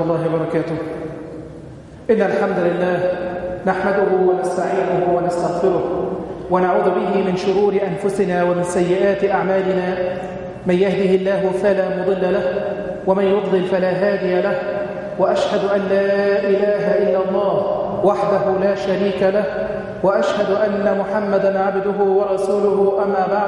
الله وبركاته إن الحمد لله نحمده ونستعينه ونستغفره ونعوذ به من شرور أنفسنا ومن سيئات أعمالنا من يهده الله فلا مضل له ومن يضلل فلا هادي له وأشهد أن لا إله إلا الله وحده لا شريك له وأشهد أن محمدا عبده ورسوله أما بعد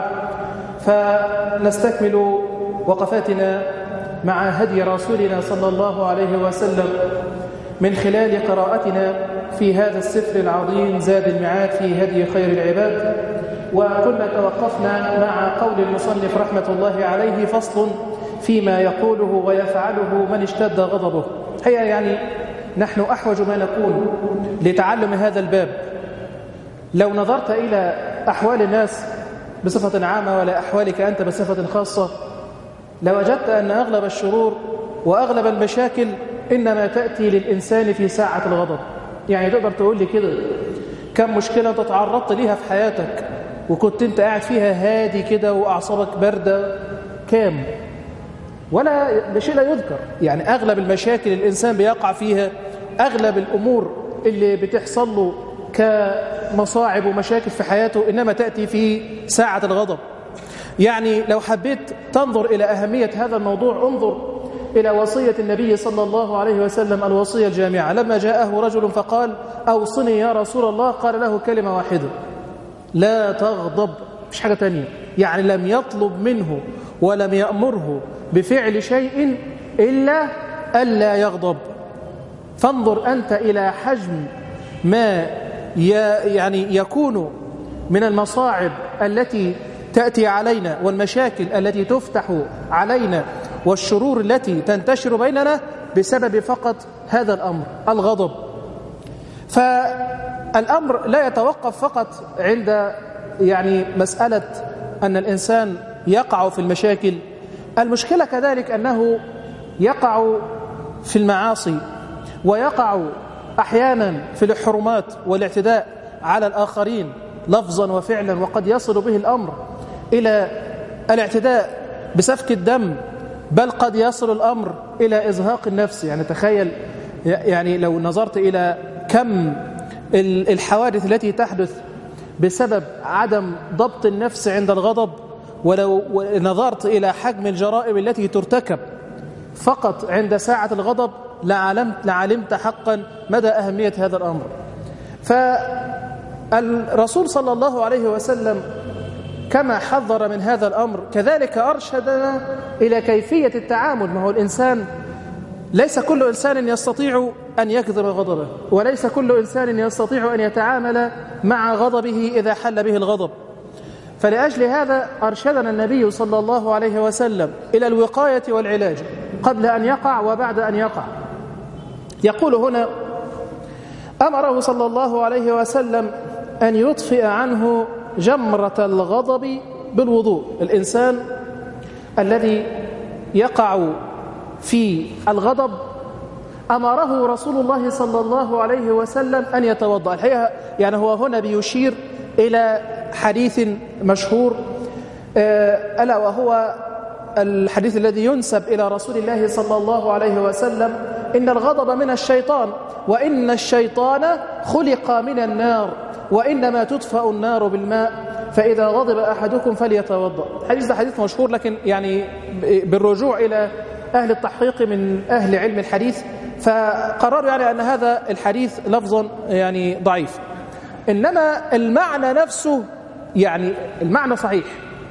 فنستكمل وقفاتنا مع هدي رسولنا صلى الله عليه وسلم من خلال قراءتنا في هذا السفر العظيم زاد المعاد في هدي خير العباد وكنا توقفنا مع قول المصنف رحمة الله عليه فصل فيما يقوله ويفعله من اشتد غضبه هي يعني نحن أحوج ما نكون لتعلم هذا الباب لو نظرت إلى أحوال الناس بصفة عامة ولا أحوالك أنت بصفة خاصة لوجدت أن أغلب الشرور وأغلب المشاكل إنما تأتي للإنسان في ساعة الغضب يعني تقدر تقول لي كده كم مشكلة تتعرضت ليها في حياتك وكنت انت قاعد فيها هادي كده وأعصابك باردة كام ولا شيء لا يذكر يعني أغلب المشاكل الإنسان بيقع فيها أغلب الأمور اللي بتحصل له كمصاعب ومشاكل في حياته إنما تأتي في ساعة الغضب يعني لو حبيت تنظر إلى أهمية هذا الموضوع انظر إلى وصية النبي صلى الله عليه وسلم الوصية الجامعة لما جاءه رجل فقال أوصني يا رسول الله قال له كلمة واحدة لا تغضب مش حاجة تانية يعني لم يطلب منه ولم يأمره بفعل شيء إلا ألا يغضب فانظر أنت إلى حجم ما يعني يكون من المصاعب التي تأتي علينا والمشاكل التي تفتح علينا والشرور التي تنتشر بيننا بسبب فقط هذا الأمر الغضب فالأمر لا يتوقف فقط عند يعني مسألة أن الإنسان يقع في المشاكل المشكلة كذلك أنه يقع في المعاصي ويقع أحيانا في الحرمات والاعتداء على الآخرين لفظا وفعلا وقد يصل به الأمر إلى الاعتداء بسفك الدم بل قد يصل الأمر إلى إزهاق النفس يعني تخيل يعني لو نظرت إلى كم الحوادث التي تحدث بسبب عدم ضبط النفس عند الغضب ولو نظرت إلى حجم الجرائم التي ترتكب فقط عند ساعة الغضب لعلمت, لعلمت حقا مدى أهمية هذا الأمر فالرسول صلى الله عليه وسلم كما حذر من هذا الأمر كذلك أرشدنا إلى كيفية التعامل ما هو الإنسان ليس كل إنسان يستطيع أن يكذب غضبه وليس كل إنسان يستطيع أن يتعامل مع غضبه إذا حل به الغضب فلأجل هذا أرشدنا النبي صلى الله عليه وسلم إلى الوقاية والعلاج قبل أن يقع وبعد أن يقع يقول هنا أمره صلى الله عليه وسلم أن يطفئ عنه جمرة الغضب بالوضوء الإنسان الذي يقع في الغضب أمره رسول الله صلى الله عليه وسلم أن يتوضأ الحقيقة يعني هو هنا بيشير إلى حديث مشهور ألا وهو الحديث الذي ينسب إلى رسول الله صلى الله عليه وسلم إن الغضب من الشيطان وإن الشيطان خلق من النار وإنما تطفأ النار بالماء فإذا غضب أحدكم فليتوضأ الحديث ده حديث مشهور لكن يعني بالرجوع إلى أهل التحقيق من أهل علم الحديث فقرروا يعني أن هذا الحديث لفظا يعني ضعيف إنما المعنى نفسه يعني المعنى صحيح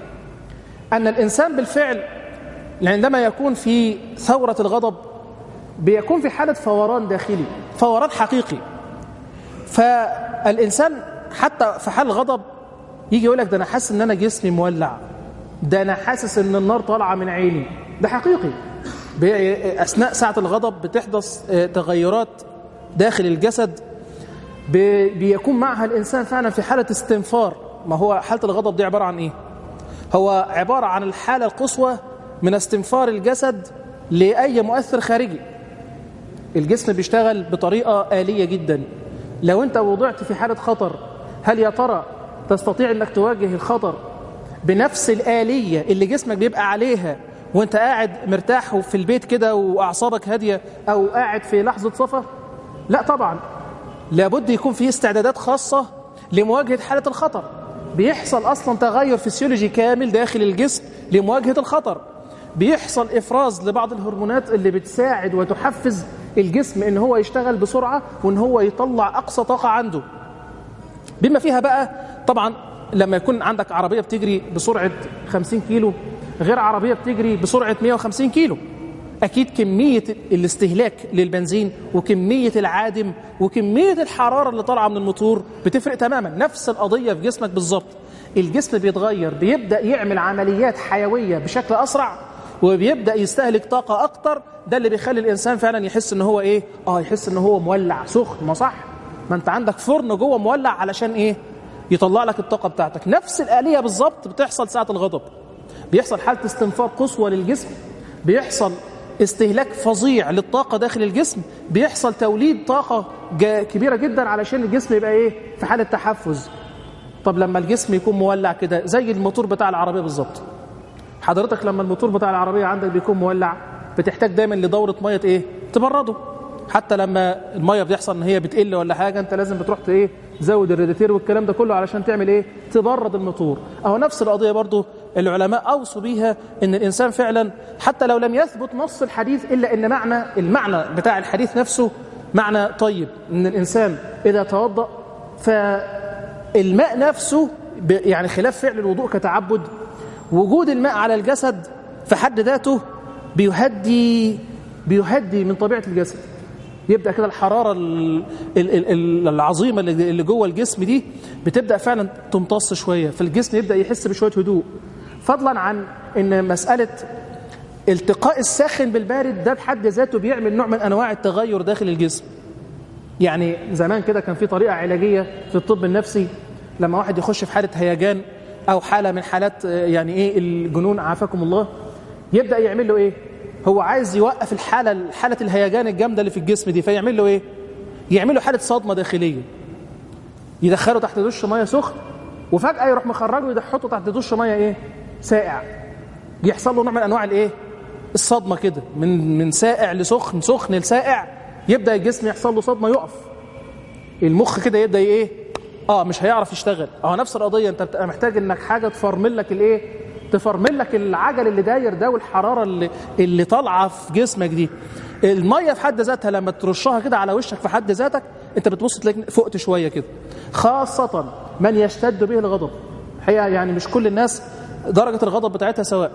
أن الإنسان بالفعل عندما يكون في ثورة الغضب بيكون في حالة فوران داخلي فوران حقيقي فالإنسان حتى في حال الغضب يجي يقول لك ده أنا حاسس إن أنا جسمي مولع ده أنا حاسس إن النار طالعة من عيني ده حقيقي أثناء ساعة الغضب بتحدث تغيرات داخل الجسد بيكون معها الإنسان فعلا في حالة استنفار ما هو حالة الغضب دي عبارة عن إيه؟ هو عبارة عن الحالة القصوى من استنفار الجسد لأي مؤثر خارجي الجسم بيشتغل بطريقة آلية جدا لو أنت وضعت في حالة خطر هل يا ترى تستطيع أنك تواجه الخطر بنفس الآلية اللي جسمك بيبقى عليها وانت قاعد مرتاح في البيت كده واعصابك هاديه او قاعد في لحظه صفا لا طبعا لابد يكون في استعدادات خاصه لمواجهه حاله الخطر بيحصل اصلا تغير فسيولوجي كامل داخل الجسم لمواجهه الخطر بيحصل افراز لبعض الهرمونات اللي بتساعد وتحفز الجسم ان هو يشتغل بسرعه وان هو يطلع اقصى طاقه عنده بما فيها بقى طبعا لما يكون عندك عربيه بتجري بسرعه 50 كيلو غير عربيه بتجري بسرعه 150 كيلو اكيد كميه الاستهلاك للبنزين وكميه العادم وكميه الحراره اللي طالعه من الموتور بتفرق تماما نفس القضيه في جسمك بالظبط الجسم بيتغير بيبدا يعمل عمليات حيويه بشكل اسرع وبيبدا يستهلك طاقه اكتر ده اللي بيخلي الانسان فعلا يحس ان هو ايه اه يحس ان هو مولع سخن ما صح ما انت عندك فرن جوه مولع علشان ايه يطلع لك الطاقه بتاعتك نفس الاليه بالظبط بتحصل ساعه الغضب بيحصل حاله استنفار قصوى للجسم بيحصل استهلاك فظيع للطاقة داخل الجسم بيحصل توليد طاقة كبيرة جدا علشان الجسم يبقى ايه في حالة تحفز طب لما الجسم يكون مولع كده زي الموتور بتاع العربية بالظبط حضرتك لما الموتور بتاع العربية عندك بيكون مولع بتحتاج دايما لدورة مية ايه تبرده حتى لما المية بيحصل ان هي بتقل ولا حاجة انت لازم بتروح ايه زود الراديتير والكلام ده كله علشان تعمل ايه تبرد الموتور اهو نفس القضية برضو العلماء اوصوا بيها ان الانسان فعلا حتى لو لم يثبت نص الحديث الا ان معنى المعنى بتاع الحديث نفسه معنى طيب ان الانسان اذا توضأ فالماء نفسه يعني خلاف فعل الوضوء كتعبد وجود الماء على الجسد في حد ذاته بيهدي بيهدي من طبيعة الجسد يبدأ كده الحرارة العظيمة اللي جوه الجسم دي بتبدأ فعلا تمتص شوية فالجسم يبدأ يحس بشوية هدوء فضلا عن ان مسألة التقاء الساخن بالبارد ده بحد ذاته بيعمل نوع من أنواع التغير داخل الجسم يعني زمان كده كان في طريقة علاجية في الطب النفسي لما واحد يخش في حالة هيجان أو حالة من حالات يعني إيه الجنون عافاكم الله يبدأ يعمل له إيه هو عايز يوقف الحالة حالة الهيجان الجامدة اللي في الجسم دي فيعمل له إيه يعمل له حالة صدمة داخلية يدخله تحت دش مية سخن وفجأة يروح مخرجه ويدحطه تحت دش مية إيه سائع يحصل له نوع من أنواع الإيه الصدمة كده من من سائع لسخن سخن لسائع يبدأ الجسم يحصل له صدمة يقف المخ كده يبدأ إيه اه مش هيعرف يشتغل اه نفس القضيه انت بتبقى محتاج انك حاجه تفرمل لك الايه تفرمل لك العجل اللي داير ده والحراره اللي اللي طالعه في جسمك دي الميه في حد ذاتها لما ترشها كده على وشك في حد ذاتك انت بتبص تلاقي فقت شويه كده خاصه من يشتد به الغضب الحقيقه يعني مش كل الناس درجه الغضب بتاعتها سواء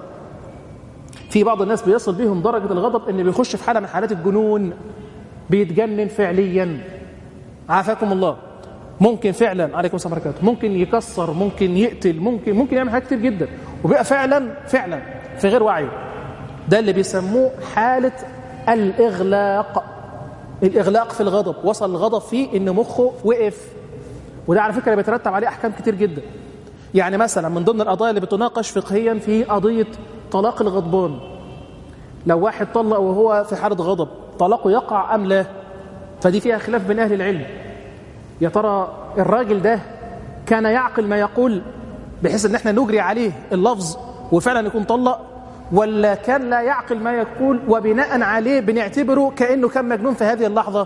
في بعض الناس بيصل بيهم درجه الغضب ان بيخش في حاله من حالات الجنون بيتجنن فعليا عافاكم الله ممكن فعلا عليكم السلام وبركاته ممكن يكسر ممكن يقتل ممكن ممكن يعمل حاجات كتير جدا وبيبقى فعلا فعلا في غير وعيه ده اللي بيسموه حالة الإغلاق الإغلاق في الغضب وصل الغضب فيه إن مخه وقف وده على فكرة بيترتب عليه أحكام كتير جدا يعني مثلا من ضمن القضايا اللي بتناقش فقهيا في قضية طلاق الغضبان لو واحد طلق وهو في حالة غضب طلاقه يقع أم لا فدي فيها خلاف بين أهل العلم يا ترى الراجل ده كان يعقل ما يقول بحيث ان احنا نجري عليه اللفظ وفعلا يكون طلق ولا كان لا يعقل ما يقول وبناء عليه بنعتبره كانه كان مجنون في هذه اللحظه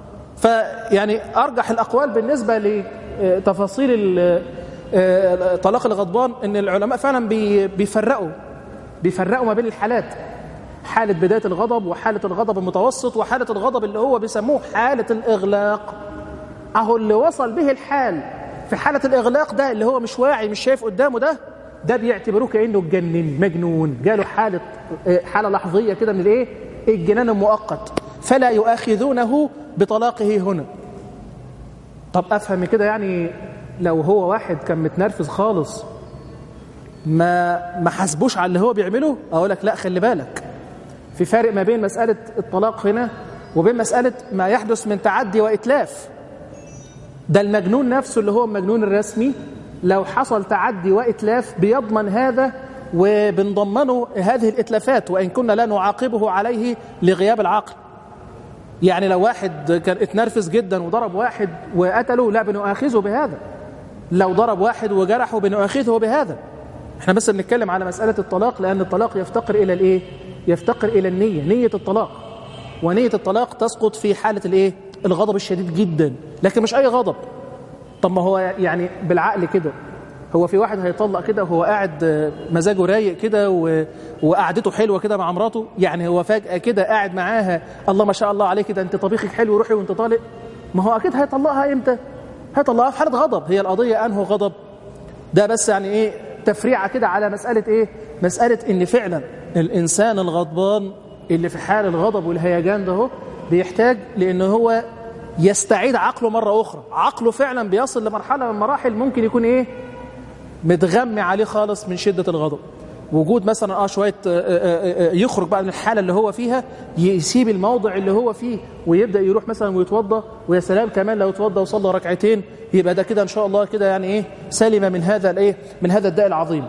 فيعني ارجح الاقوال بالنسبه لتفاصيل طلاق الغضبان ان العلماء فعلا بيفرقوا بيفرقوا ما بين الحالات حاله بدايه الغضب وحاله الغضب المتوسط وحاله الغضب اللي هو بيسموه حاله الاغلاق اهو اللي وصل به الحال في حالة الإغلاق ده اللي هو مش واعي مش شايف قدامه ده ده بيعتبروه كأنه اتجنن مجنون جاله حالة حالة لحظية كده من الايه الجنان المؤقت فلا يؤاخذونه بطلاقه هنا طب أفهم من كده يعني لو هو واحد كان متنرفز خالص ما ما حاسبوش على اللي هو بيعمله اقول لك لا خلي بالك في فرق ما بين مسألة الطلاق هنا وبين مسألة ما يحدث من تعدي وإتلاف ده المجنون نفسه اللي هو المجنون الرسمي لو حصل تعدي وإتلاف بيضمن هذا وبنضمنه هذه الإتلافات وإن كنا لا نعاقبه عليه لغياب العقل يعني لو واحد كان اتنرفز جدا وضرب واحد وقتله لا بنؤاخذه بهذا لو ضرب واحد وجرحه بنؤاخذه بهذا احنا بس بنتكلم على مسألة الطلاق لأن الطلاق يفتقر إلى الإيه؟ يفتقر إلى النية نية الطلاق ونية الطلاق تسقط في حالة الإيه؟ الغضب الشديد جدا لكن مش أي غضب طب ما هو يعني بالعقل كده هو في واحد هيطلق كده وهو قاعد مزاجه رايق كده و... وقعدته حلوه كده مع مراته يعني هو فجاه كده قاعد معاها الله ما شاء الله عليك ده انت طبيخك حلو روحي وانت طالق ما هو اكيد هيطلقها امتى هيطلقها في حاله غضب هي القضيه انه غضب ده بس يعني ايه تفريعه كده على مساله ايه مساله ان فعلا الانسان الغضبان اللي في حال الغضب والهيجان ده هو بيحتاج لان هو يستعيد عقله مره اخرى عقله فعلا بيصل لمرحله من المراحل ممكن يكون ايه متغمي عليه خالص من شدة الغضب وجود مثلا اه شويه يخرج بقى من الحاله اللي هو فيها يسيب الموضع اللي هو فيه ويبدا يروح مثلا ويتوضا ويا سلام كمان لو اتوضا وصلى ركعتين يبقى ده كده ان شاء الله كده يعني ايه سلم من هذا الايه من هذا الداء العظيم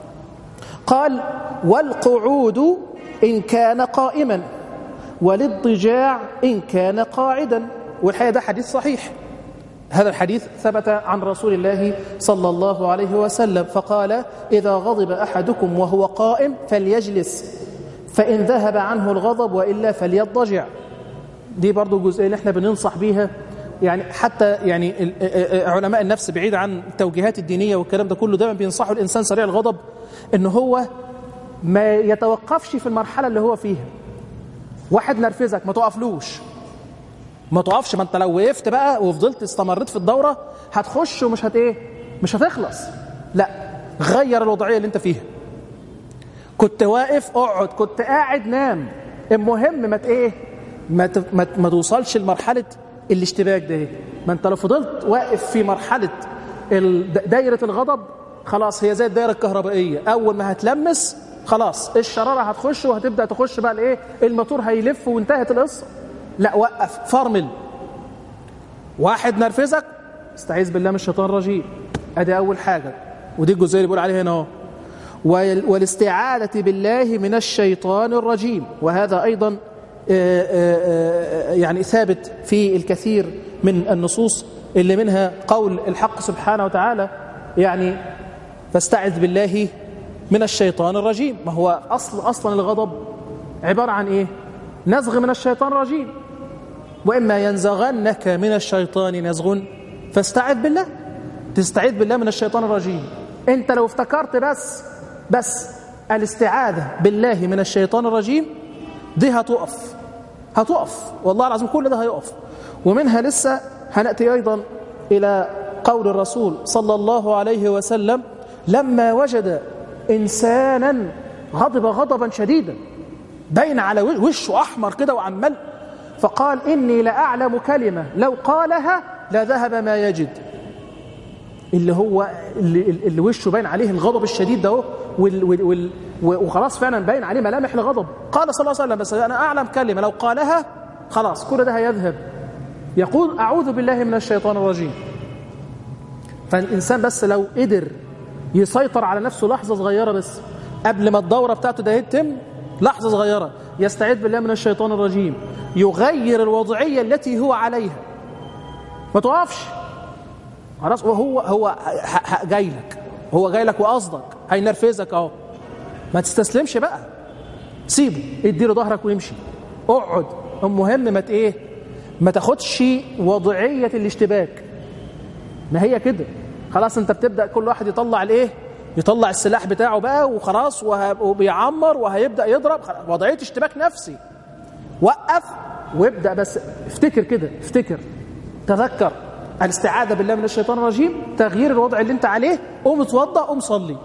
قال والقعود ان كان قائما والاضطجاع ان كان قاعدا والحقيقه ده حديث صحيح هذا الحديث ثبت عن رسول الله صلى الله عليه وسلم فقال إذا غضب أحدكم وهو قائم فليجلس فإن ذهب عنه الغضب وإلا فليضجع دي برضو الجزئية اللي احنا بننصح بيها يعني حتى يعني علماء النفس بعيد عن التوجيهات الدينية والكلام ده كله دايما بينصحوا الإنسان سريع الغضب إن هو ما يتوقفش في المرحلة اللي هو فيها واحد نرفزك ما تقفلوش ما تقفش ما انت لو وقفت بقى وفضلت استمريت في الدوره هتخش ومش هت ايه مش هتخلص لا غير الوضعيه اللي انت فيها كنت واقف اقعد كنت قاعد نام المهم ما ايه ما ما, ما توصلش لمرحله الاشتباك ده ما انت لو فضلت واقف في مرحله دايره الغضب خلاص هي زي الدايره الكهربائيه اول ما هتلمس خلاص الشراره هتخش وهتبدا تخش بقى الايه الموتور هيلف وانتهت القصه لا وقف فرمل واحد نرفزك استعيذ بالله من الشيطان الرجيم ادي اول حاجه ودي الجزئيه اللي بيقول عليها هنا اهو والاستعاذه بالله من الشيطان الرجيم وهذا ايضا يعني ثابت في الكثير من النصوص اللي منها قول الحق سبحانه وتعالى يعني فاستعذ بالله من الشيطان الرجيم ما هو اصل اصلا الغضب عباره عن ايه نزغ من الشيطان الرجيم وإما ينزغنك من الشيطان نزغ فاستعذ بالله تستعيذ بالله من الشيطان الرجيم انت لو افتكرت بس بس الاستعاذة بالله من الشيطان الرجيم دي هتقف هتقف والله العظيم كل ده هيقف ومنها لسه هنأتي أيضا إلى قول الرسول صلى الله عليه وسلم لما وجد إنسانا غضب غضبا شديدا باين على وشه أحمر كده وعمال فقال إني لأعلم كلمة لو قالها لذهب ما يجد اللي هو اللي, اللي وشه باين عليه الغضب الشديد ده وال وال وال وخلاص فعلا باين عليه ملامح الغضب قال صلى الله عليه وسلم بس أنا أعلم كلمة لو قالها خلاص كل ده هيذهب يقول أعوذ بالله من الشيطان الرجيم فالإنسان بس لو قدر يسيطر على نفسه لحظة صغيرة بس قبل ما الدورة بتاعته ده يتم لحظة صغيرة يستعيذ بالله من الشيطان الرجيم يغير الوضعية التي هو عليها ما تقفش خلاص وهو هو جاي لك هو جاي لك وقصدك هينرفزك اهو ما تستسلمش بقى سيبه اديله ظهرك ويمشي اقعد المهم ما ايه ما تاخدش وضعية الاشتباك ما هي كده خلاص انت بتبدأ كل واحد يطلع الايه يطلع السلاح بتاعه بقى وخلاص وبيعمر وهيبدأ يضرب وضعية اشتباك نفسي وقف وابدأ بس افتكر كده افتكر تذكر الاستعاذة بالله من الشيطان الرجيم تغيير الوضع اللي انت عليه قوم اتوضى قوم صلي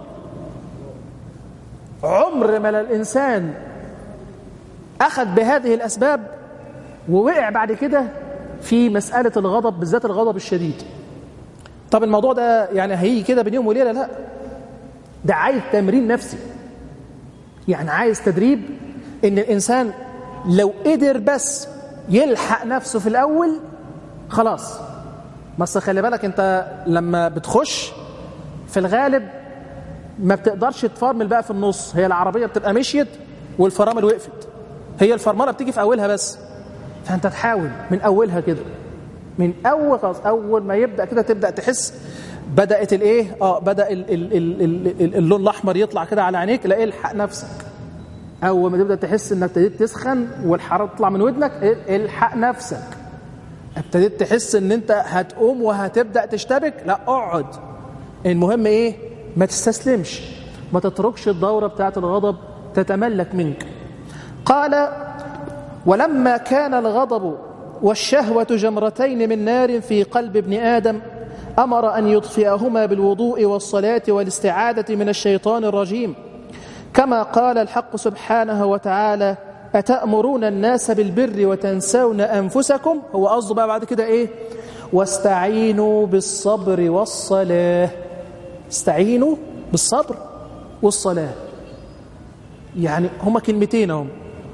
عمر ما الإنسان أخذ بهذه الأسباب ووقع بعد كده في مسألة الغضب بالذات الغضب الشديد طب الموضوع ده يعني هيجي كده بين يوم وليلة لا ده عايز تمرين نفسي يعني عايز تدريب ان الانسان لو قدر بس يلحق نفسه في الاول خلاص بس خلي بالك انت لما بتخش في الغالب ما بتقدرش تفرمل بقى في النص هي العربيه بتبقى مشيت والفرامل وقفت هي الفرمله بتيجي في اولها بس فانت تحاول من اولها كده من اول خلاص اول ما يبدا كده تبدا تحس بدات الايه اه بدا ال ال ال ال اللون الاحمر يطلع كده على عينيك لا الحق نفسك اول ما تبدا تحس انك ابتديت تسخن والحراره تطلع من ودنك الحق نفسك ابتديت تحس ان انت هتقوم وهتبدا تشتبك لا اقعد المهم ايه ما تستسلمش ما تتركش الدوره بتاعه الغضب تتملك منك قال ولما كان الغضب والشهوة جمرتين من نار في قلب ابن آدم أمر أن يطفئهما بالوضوء والصلاة والاستعادة من الشيطان الرجيم كما قال الحق سبحانه وتعالى أتأمرون الناس بالبر وتنسون أنفسكم هو قصده بقى بعد كده إيه واستعينوا بالصبر والصلاة استعينوا بالصبر والصلاة يعني هما كلمتين هم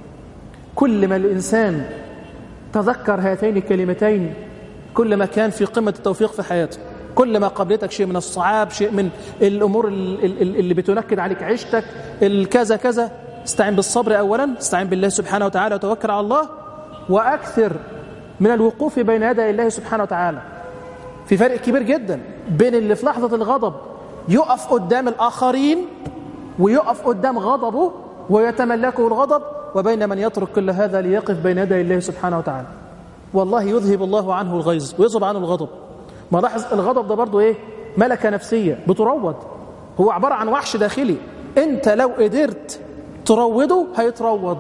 كل ما الإنسان تذكر هاتين الكلمتين كل ما كان في قمة التوفيق في حياته كل ما قابلتك شيء من الصعاب شيء من الأمور اللي بتنكد عليك عيشتك الكذا كذا استعين بالصبر أولا استعين بالله سبحانه وتعالى وتوكل على الله وأكثر من الوقوف بين يدي الله سبحانه وتعالى في فرق كبير جدا بين اللي في لحظة الغضب يقف قدام الآخرين ويقف قدام غضبه ويتملكه الغضب وبين من يترك كل هذا ليقف بين يدي الله سبحانه وتعالى والله يذهب الله عنه الغيظ ويذهب عنه الغضب ما لاحظ الغضب ده برضه ايه ملكة نفسية بتروض هو عبارة عن وحش داخلي انت لو قدرت تروضه هيتروض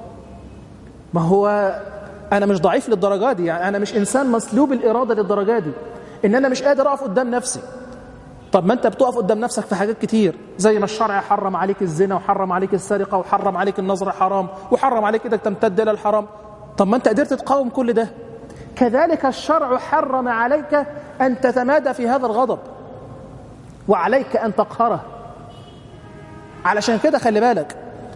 ما هو انا مش ضعيف للدرجة دي يعني انا مش انسان مسلوب الارادة للدرجة دي ان انا مش قادر اقف قدام نفسي طب ما انت بتقف قدام نفسك في حاجات كتير زي ما الشرع حرم عليك الزنا وحرم عليك السرقة وحرم عليك النظر حرام وحرم عليك انك تمتد الى الحرام طب ما انت قدرت تقاوم كل ده كذلك الشرع حرم عليك أن تتمادى في هذا الغضب وعليك أن تقهره علشان كده خلي بالك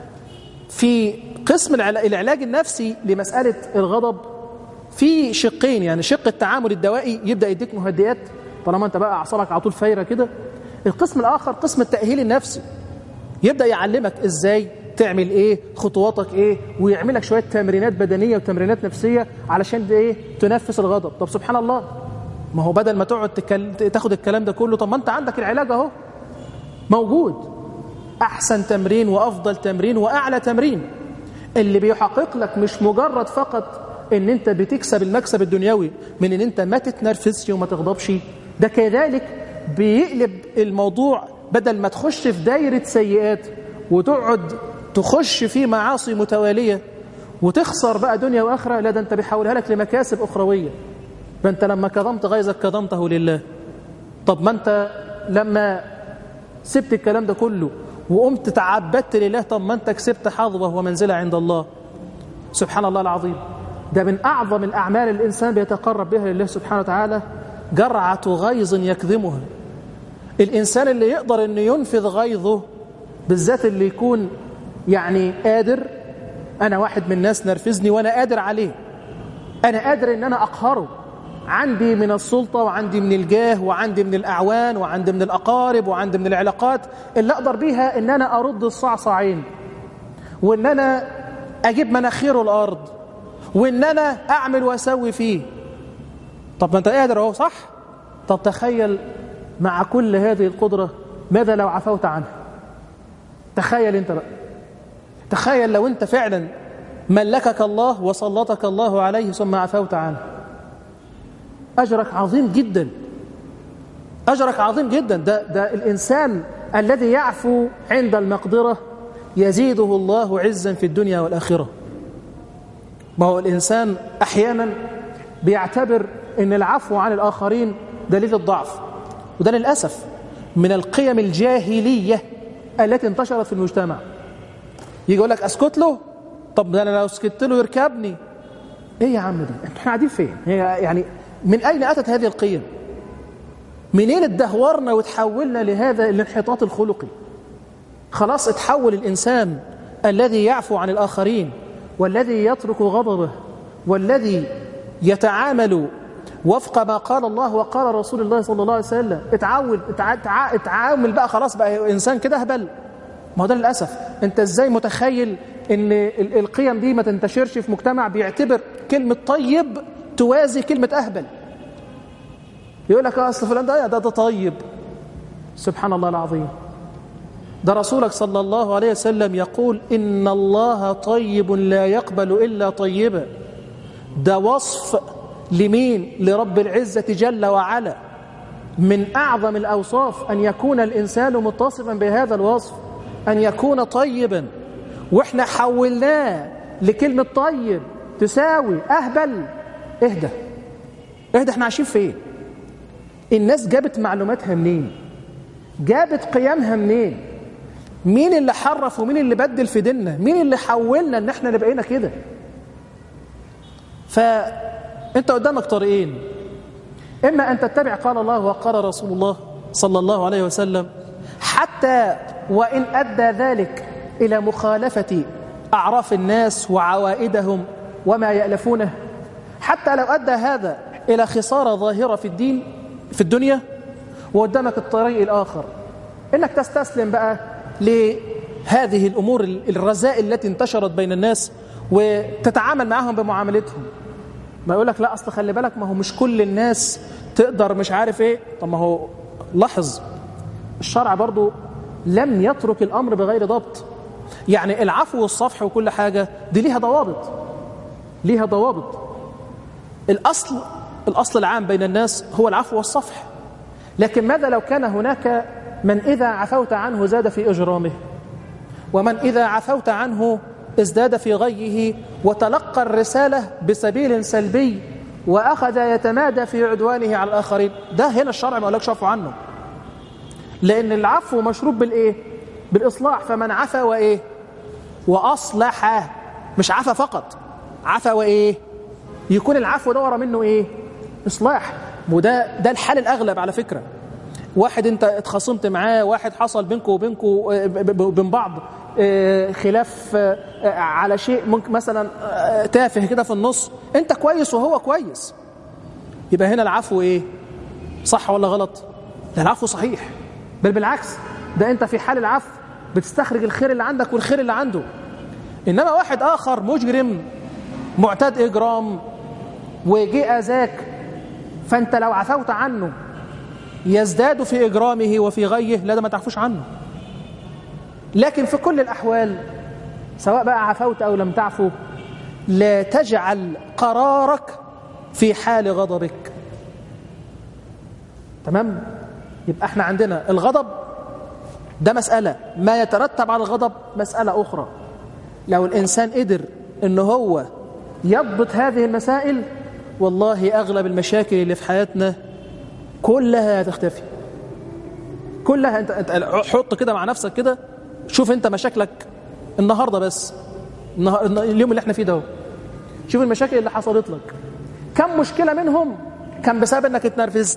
في قسم العلاج النفسي لمسألة الغضب في شقين يعني شق التعامل الدوائي يبدأ يديك مهدئات طالما انت بقى أعصابك على طول فايرة كده القسم الآخر قسم التأهيل النفسي يبدأ يعلمك إزاي تعمل ايه خطواتك ايه ويعملك شويه تمرينات بدنيه وتمرينات نفسيه علشان ايه تنفس الغضب طب سبحان الله ما هو بدل ما تقعد تكل... تاخد الكلام ده كله طب ما انت عندك العلاج اهو موجود احسن تمرين وافضل تمرين واعلى تمرين اللي بيحقق لك مش مجرد فقط ان انت بتكسب المكسب الدنيوي من ان انت ما تتنرفزش وما تغضبش ده كذلك بيقلب الموضوع بدل ما تخش في دايره سيئات وتقعد تخش في معاصي متوالية وتخسر بقى دنيا وآخرة لا ده أنت بيحولها لك لمكاسب أخروية فأنت لما كظمت غيظك كظمته لله طب ما أنت لما سبت الكلام ده كله وقمت تعبدت لله طب ما أنت كسبت حظوة ومنزلة عند الله سبحان الله العظيم ده من أعظم الأعمال الإنسان بيتقرب بها لله سبحانه وتعالى جرعة غيظ يكذمها الإنسان اللي يقدر أنه ينفذ غيظه بالذات اللي يكون يعني قادر أنا واحد من الناس نرفزني وأنا قادر عليه أنا قادر أن أنا أقهره عندي من السلطة وعندي من الجاه وعندي من الأعوان وعندي من الأقارب وعندي من العلاقات اللي أقدر بيها أن أنا أرد الصعصعين وأن أنا أجيب مناخيره الأرض وأن أنا أعمل وأسوي فيه طب ما أنت قادر أهو صح طب تخيل مع كل هذه القدرة ماذا لو عفوت عنه تخيل أنت بقى تخيل لو أنت فعلا ملكك الله وسلطك الله عليه ثم عفوت عنه أجرك عظيم جدا أجرك عظيم جدا ده, ده الإنسان الذي يعفو عند المقدرة يزيده الله عزا في الدنيا والآخرة ما هو الإنسان أحيانا بيعتبر أن العفو عن الآخرين دليل الضعف وده للأسف من القيم الجاهلية التي انتشرت في المجتمع يجي يقول لك اسكت له طب ده انا لو سكت له يركبني ايه يا عم دي احنا قاعدين فين هي يعني من اين اتت هذه القيم منين اتدهورنا وتحولنا لهذا الانحطاط الخلقي خلاص اتحول الانسان الذي يعفو عن الاخرين والذي يترك غضبه والذي يتعامل وفق ما قال الله وقال رسول الله صلى الله عليه وسلم اتعود اتعامل بقى خلاص بقى انسان كده هبل ما هو ده للاسف انت ازاي متخيل ان القيم دي ما تنتشرش في مجتمع بيعتبر كلمه طيب توازي كلمه اهبل يقول لك اصل فلان ده ده, ده طيب سبحان الله العظيم ده رسولك صلى الله عليه وسلم يقول إن الله طيب لا يقبل إلا طيبا ده وصف لمين لرب العزة جل وعلا من أعظم الأوصاف أن يكون الإنسان متصفا بهذا الوصف أن يكون طيبا وإحنا حولناه لكلمة طيب تساوي أهبل اهدى اهدى احنا عايشين فين الناس جابت معلوماتها منين جابت قيامها منين مين اللي حرف ومين اللي بدل في ديننا مين اللي حولنا ان احنا بقينا كده فانت قدامك طريقين اما ان تتبع قال الله وقال رسول الله صلى الله عليه وسلم حتى وان ادى ذلك الى مخالفه اعراف الناس وعوائدهم وما يالفونه حتى لو ادى هذا الى خساره ظاهره في الدين في الدنيا وقدامك الطريق الاخر انك تستسلم بقى لهذه الامور الرذائل التي انتشرت بين الناس وتتعامل معهم بمعاملتهم ما يقول لك لا اصل خلي بالك ما هو مش كل الناس تقدر مش عارف ايه طب ما هو لاحظ الشرع برضو لم يترك الامر بغير ضبط يعني العفو والصفح وكل حاجه دي ليها ضوابط ليها ضوابط الاصل الاصل العام بين الناس هو العفو والصفح لكن ماذا لو كان هناك من إذا عفوت عنه زاد في إجرامه ومن إذا عفوت عنه ازداد في غيه وتلقى الرسالة بسبيل سلبي وأخذ يتمادى في عدوانه على الآخرين ده هنا الشرع ما قالكش عفو عنه لأن العفو مشروب بالإيه؟ بالإصلاح فمن عفا وإيه؟ وأصلح مش عفا فقط عفا وإيه؟ يكون العفو ده ورا منه إيه؟ إصلاح وده ده الحال الأغلب على فكرة واحد انت اتخاصمت معاه واحد حصل بينكم وبينكم وبين بعض خلاف على شيء ممكن مثلا تافه كده في النص انت كويس وهو كويس يبقى هنا العفو ايه صح ولا غلط ده العفو صحيح بل بالعكس ده انت في حال العفو بتستخرج الخير اللي عندك والخير اللي عنده انما واحد اخر مجرم معتاد اجرام وجه اذاك فانت لو عفوت عنه يزداد في إجرامه وفي غيه لا ده ما تعفوش عنه لكن في كل الأحوال سواء بقى عفوت أو لم تعفو لا تجعل قرارك في حال غضبك تمام يبقى احنا عندنا الغضب ده مسألة ما يترتب على الغضب مسألة أخرى لو الإنسان قدر ان هو يضبط هذه المسائل والله أغلب المشاكل اللي في حياتنا كلها هتختفي كلها انت, انت حط كده مع نفسك كده شوف انت مشاكلك النهارده بس النهار... اليوم اللي احنا فيه ده شوف المشاكل اللي حصلت لك كم مشكله منهم كان بسبب انك اتنرفزت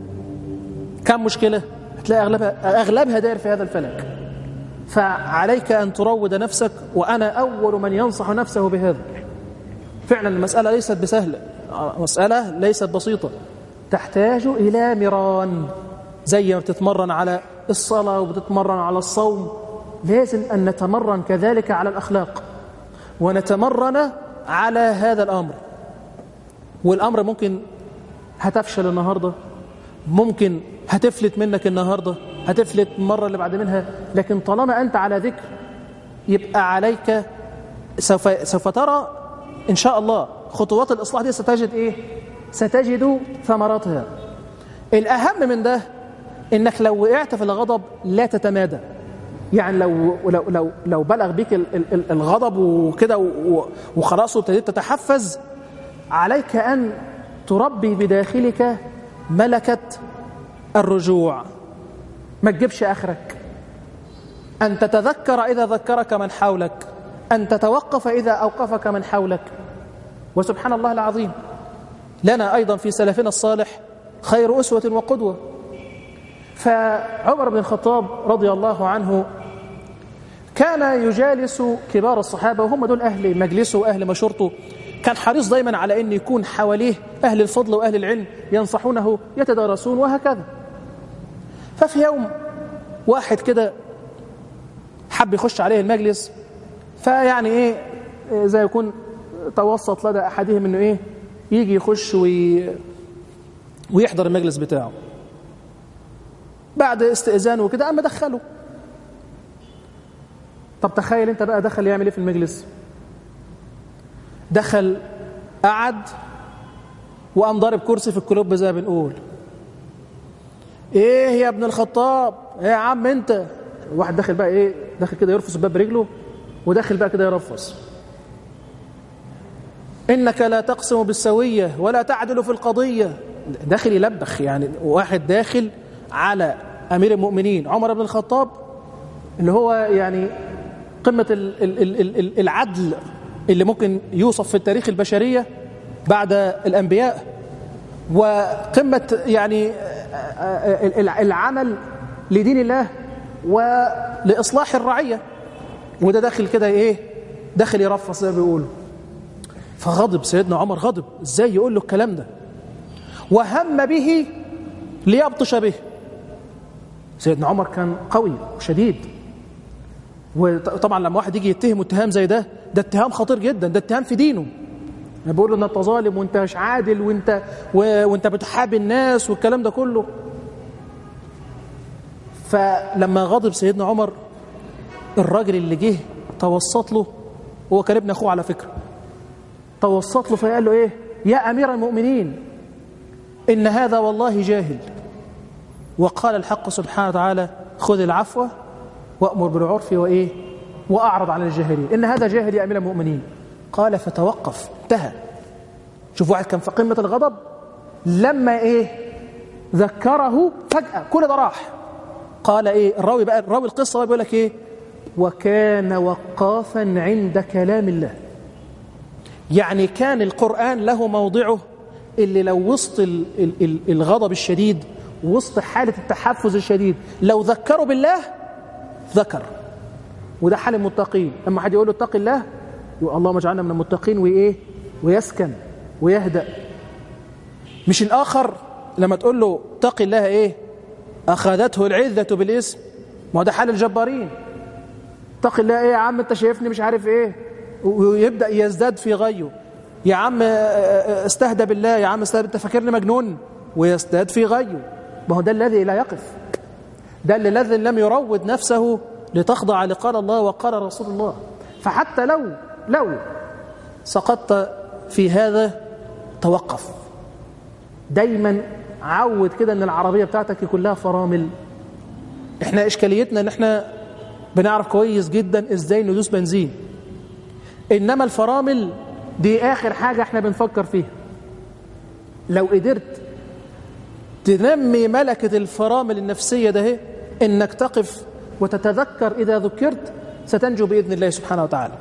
كم مشكله هتلاقي اغلبها اغلبها داير في هذا الفلك فعليك ان تروض نفسك وانا اول من ينصح نفسه بهذا فعلا المساله ليست بسهله مساله ليست بسيطه تحتاج إلى مران زي ما بتتمرن على الصلاة وبتتمرن على الصوم لازم أن نتمرن كذلك على الأخلاق ونتمرن على هذا الأمر والأمر ممكن هتفشل النهاردة ممكن هتفلت منك النهاردة هتفلت المرة اللي بعد منها لكن طالما أنت على ذكر يبقى عليك سوف, سوف ترى إن شاء الله خطوات الإصلاح دي ستجد إيه ستجد ثمراتها الأهم من ده إنك لو وقعت في الغضب لا تتمادى يعني لو لو لو لو بلغ بك الغضب وكده وخلاص وابتديت تتحفز عليك أن تربي بداخلك ملكة الرجوع ما تجيبش آخرك أن تتذكر إذا ذكرك من حولك أن تتوقف إذا أوقفك من حولك وسبحان الله العظيم لنا أيضا في سلفنا الصالح خير أسوة وقدوة فعمر بن الخطاب رضي الله عنه كان يجالس كبار الصحابة وهم دول أهل مجلسه وأهل مشورته كان حريص دايما على أن يكون حواليه أهل الفضل وأهل العلم ينصحونه يتدارسون وهكذا ففي يوم واحد كده حب يخش عليه المجلس فيعني ايه زي يكون توسط لدى احدهم انه ايه يجي يخش وي ويحضر المجلس بتاعه بعد استئذانه وكده قام دخله طب تخيل انت بقى دخل يعمل ايه في المجلس دخل قعد وقام ضارب كرسي في الكلوب زي ما بنقول ايه يا ابن الخطاب ايه يا عم انت واحد داخل بقى ايه داخل كده يرفس الباب برجله وداخل بقى كده يرفص انك لا تقسم بالسويه ولا تعدل في القضيه داخل يلبخ يعني واحد داخل على امير المؤمنين عمر بن الخطاب اللي هو يعني قمه العدل اللي ممكن يوصف في التاريخ البشريه بعد الانبياء وقمه يعني العمل لدين الله ولاصلاح الرعيه وده داخل كده ايه داخل يرفص زي ما بيقولوا فغضب سيدنا عمر غضب ازاي يقول له الكلام ده وهم به ليبطش به سيدنا عمر كان قوي وشديد وطبعا لما واحد يجي يتهم اتهام زي ده ده اتهام خطير جدا ده اتهام في دينه يعني بيقول له ان انت ظالم وانت مش عادل وانت و... وانت بتحاب الناس والكلام ده كله فلما غضب سيدنا عمر الراجل اللي جه توسط له هو كان ابن اخوه على فكره توسط له فقال له ايه يا امير المؤمنين ان هذا والله جاهل وقال الحق سبحانه وتعالى خذ العفو وامر بالعرف وايه واعرض عن الجاهلين ان هذا جاهل يا امير المؤمنين قال فتوقف انتهى شوف واحد كان في قمه الغضب لما ايه ذكره فجاه كل ده راح قال ايه الراوي بقى الراوي القصه بقى بيقول لك ايه وكان وقافا عند كلام الله يعني كان القرآن له موضعه اللي لو وسط الغضب الشديد وسط حالة التحفز الشديد لو ذكروا بالله ذكر وده حال المتقين لما حد يقول له اتق الله يقول اللهم اجعلنا من المتقين وايه ويسكن ويهدأ مش الآخر لما تقول له اتق الله ايه أخذته العزة بالاسم ما هو ده حال الجبارين اتق الله ايه يا عم انت شايفني مش عارف ايه ويبدا يزداد في غيه يا عم استهدى بالله يا عم استهدى انت فاكرني مجنون ويزداد في غيه ما هو ده الذي لا يقف ده الذي لم يروض نفسه لتخضع لقال الله وقال رسول الله فحتى لو لو سقطت في هذا توقف دايما عود كده ان العربيه بتاعتك يكون لها فرامل احنا اشكاليتنا ان احنا بنعرف كويس جدا ازاي ندوس بنزين انما الفرامل دي اخر حاجه احنا بنفكر فيها لو قدرت تنمي ملكه الفرامل النفسيه ده هي انك تقف وتتذكر اذا ذكرت ستنجو باذن الله سبحانه وتعالى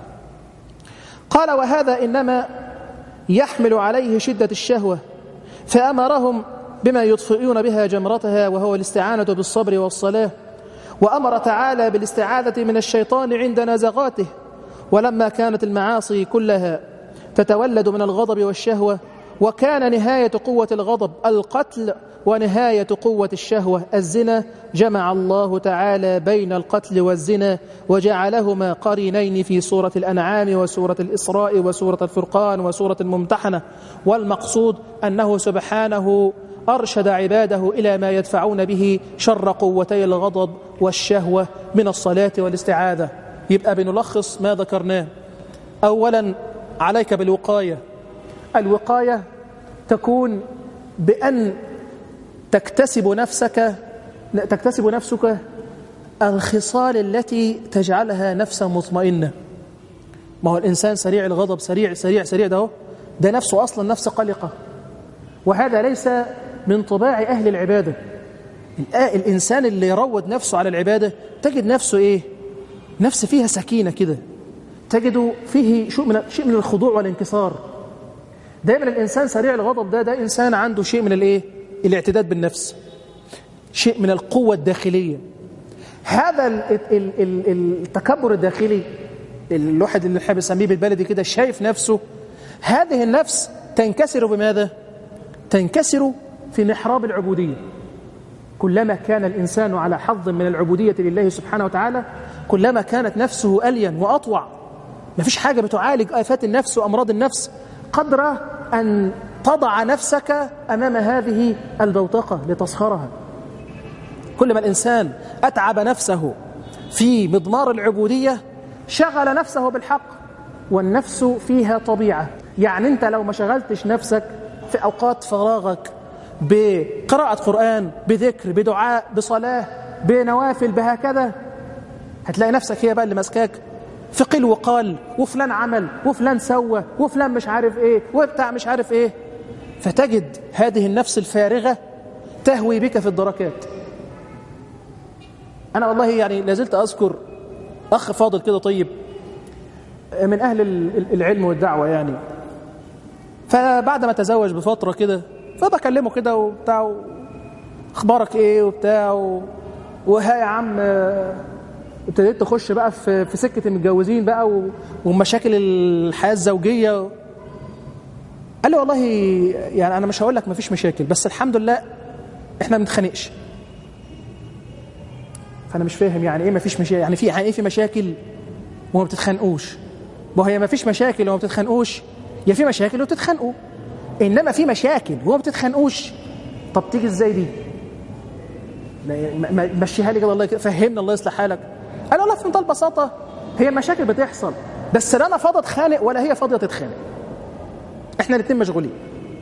قال وهذا انما يحمل عليه شده الشهوه فامرهم بما يطفئون بها جمرتها وهو الاستعانه بالصبر والصلاه وامر تعالى بالاستعاذه من الشيطان عند نزغاته ولما كانت المعاصي كلها تتولد من الغضب والشهوه وكان نهايه قوه الغضب القتل ونهايه قوه الشهوه الزنا جمع الله تعالى بين القتل والزنا وجعلهما قرينين في سوره الانعام وسوره الاسراء وسوره الفرقان وسوره الممتحنه والمقصود انه سبحانه أرشد عباده إلى ما يدفعون به شر قوتي الغضب والشهوة من الصلاة والاستعاذة يبقى بنلخص ما ذكرناه أولا عليك بالوقاية الوقاية تكون بأن تكتسب نفسك تكتسب نفسك الخصال التي تجعلها نفسا مطمئنة ما هو الإنسان سريع الغضب سريع سريع سريع ده ده نفسه أصلا نفس قلقة وهذا ليس من طباع أهل العبادة الإنسان اللي يروض نفسه على العبادة تجد نفسه إيه نفس فيها سكينة كده تجد فيه شيء من شيء من الخضوع والانكسار دايما الإنسان سريع الغضب ده ده إنسان عنده شيء من الإيه الاعتداد بالنفس شيء من القوة الداخلية هذا التكبر الداخلي الواحد اللي احنا بنسميه بالبلدي كده شايف نفسه هذه النفس تنكسر بماذا تنكسر في محراب العبودية كلما كان الإنسان على حظ من العبودية لله سبحانه وتعالى كلما كانت نفسه ألين وأطوع ما فيش حاجة بتعالج آفات النفس وأمراض النفس قدر أن تضع نفسك أمام هذه البوتقة لتصهرها كل ما الإنسان أتعب نفسه في مضمار العبودية شغل نفسه بالحق والنفس فيها طبيعة يعني أنت لو ما شغلتش نفسك في أوقات فراغك بقراءة قرآن بذكر بدعاء بصلاة بنوافل بهكذا هتلاقي نفسك هي بقى اللي ماسكاك في قيل وقال وفلان عمل وفلان سوى وفلان مش عارف ايه وبتاع مش عارف ايه فتجد هذه النفس الفارغة تهوي بك في الدركات أنا والله يعني لازلت أذكر أخ فاضل كده طيب من أهل العلم والدعوة يعني فبعد ما تزوج بفترة كده فبكلمه كده وبتاع اخبارك ايه وبتاع وها يا عم ابتديت تخش بقى في في سكه المتجوزين بقى ومشاكل الحياه الزوجيه قال لي والله يعني انا مش هقول لك مفيش مشاكل بس الحمد لله احنا ما بنتخانقش فانا مش فاهم يعني ايه مفيش مشاكل يعني في يعني ايه في مشاكل وما بتتخانقوش ما هي مفيش مشاكل وما بتتخانقوش يا في مشاكل وبتتخانقوا انما في مشاكل وما بتتخانقوش طب تيجي ازاي دي مشيها لي كده الله فهمنا الله يصلح حالك قال والله في منتهى البساطه هي مشاكل بتحصل بس لا انا فاضي اتخانق ولا هي فاضيه تتخانق احنا الاثنين مشغولين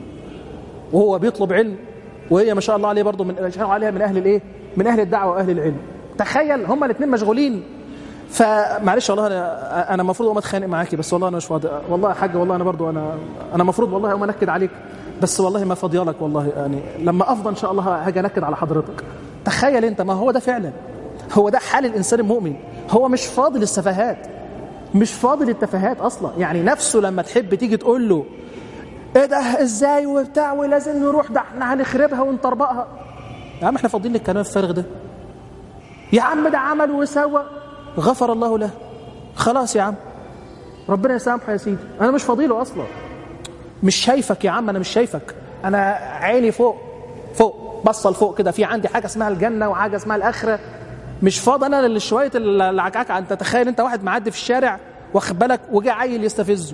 وهو بيطلب علم وهي ما شاء الله عليه برضه من شاء عليها من اهل الايه من اهل الدعوه واهل العلم تخيل هما الاثنين مشغولين فمعلش والله انا انا المفروض اقوم اتخانق معاكي بس والله انا مش فاضي والله يا حاج والله انا برضو انا انا المفروض والله اقوم انكد عليك بس والله ما فاضيه لك والله يعني لما افضى ان شاء الله هاجي انكد على حضرتك تخيل انت ما هو ده فعلا هو ده حال الانسان المؤمن هو مش فاضي للسفاهات مش فاضي للتفاهات اصلا يعني نفسه لما تحب تيجي تقول له ايه ده ازاي وبتاع ولازم نروح ده احنا هنخربها ونطربقها يا عم احنا فاضيين للكلام الفارغ ده يا عم ده عمل وسوى غفر الله له خلاص يا عم ربنا يسامحه يا سيدي انا مش فاضيله اصلا مش شايفك يا عم انا مش شايفك انا عيني فوق فوق بصل فوق كده في عندي حاجه اسمها الجنه وحاجه اسمها الاخره مش فاضي انا لشويه العكعكه انت تخيل انت واحد معدي في الشارع واخد بالك وجه عيل يستفزه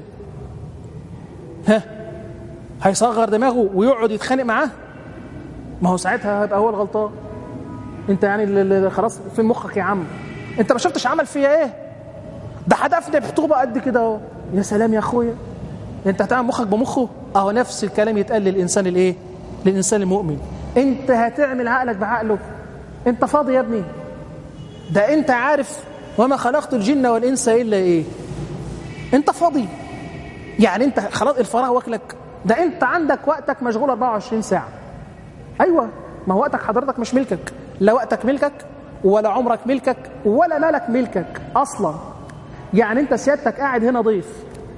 ها هيصغر دماغه ويقعد يتخانق معاه ما هو ساعتها هيبقى هو الغلطان انت يعني خلاص في مخك يا عم انت ما شفتش عمل فيا ايه ده حدفني بطوبه قد كده اهو يا سلام يا اخويا انت هتعمل مخك بمخه اهو نفس الكلام يتقال للانسان الايه للانسان المؤمن انت هتعمل عقلك بعقله انت فاضي يا ابني ده انت عارف وما خلقت الجن والانس الا ايه انت فاضي يعني انت خلاص الفراغ واكلك ده انت عندك وقتك مشغول 24 ساعه ايوه ما هو وقتك حضرتك مش ملكك لا وقتك ملكك ولا عمرك ملكك ولا مالك ملكك اصلا يعني انت سيادتك قاعد هنا ضيف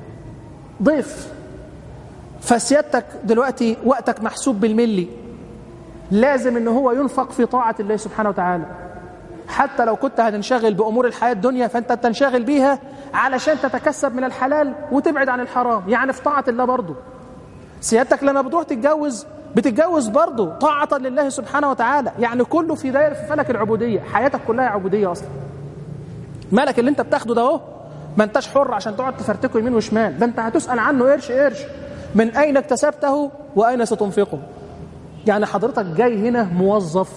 ضيف فسيادتك دلوقتي وقتك محسوب بالملي لازم ان هو ينفق في طاعه الله سبحانه وتعالى حتى لو كنت هتنشغل بامور الحياه الدنيا فانت تنشغل بيها علشان تتكسب من الحلال وتبعد عن الحرام يعني في طاعه الله برضه سيادتك لما بتروح تتجوز بتتجوز برضه طاعة لله سبحانه وتعالى يعني كله في داير في فلك العبودية حياتك كلها عبودية أصلا مالك اللي انت بتاخده ده اهو ما انتش حر عشان تقعد تفرتكه يمين وشمال ده انت هتسأل عنه قرش قرش من أين اكتسبته وأين ستنفقه يعني حضرتك جاي هنا موظف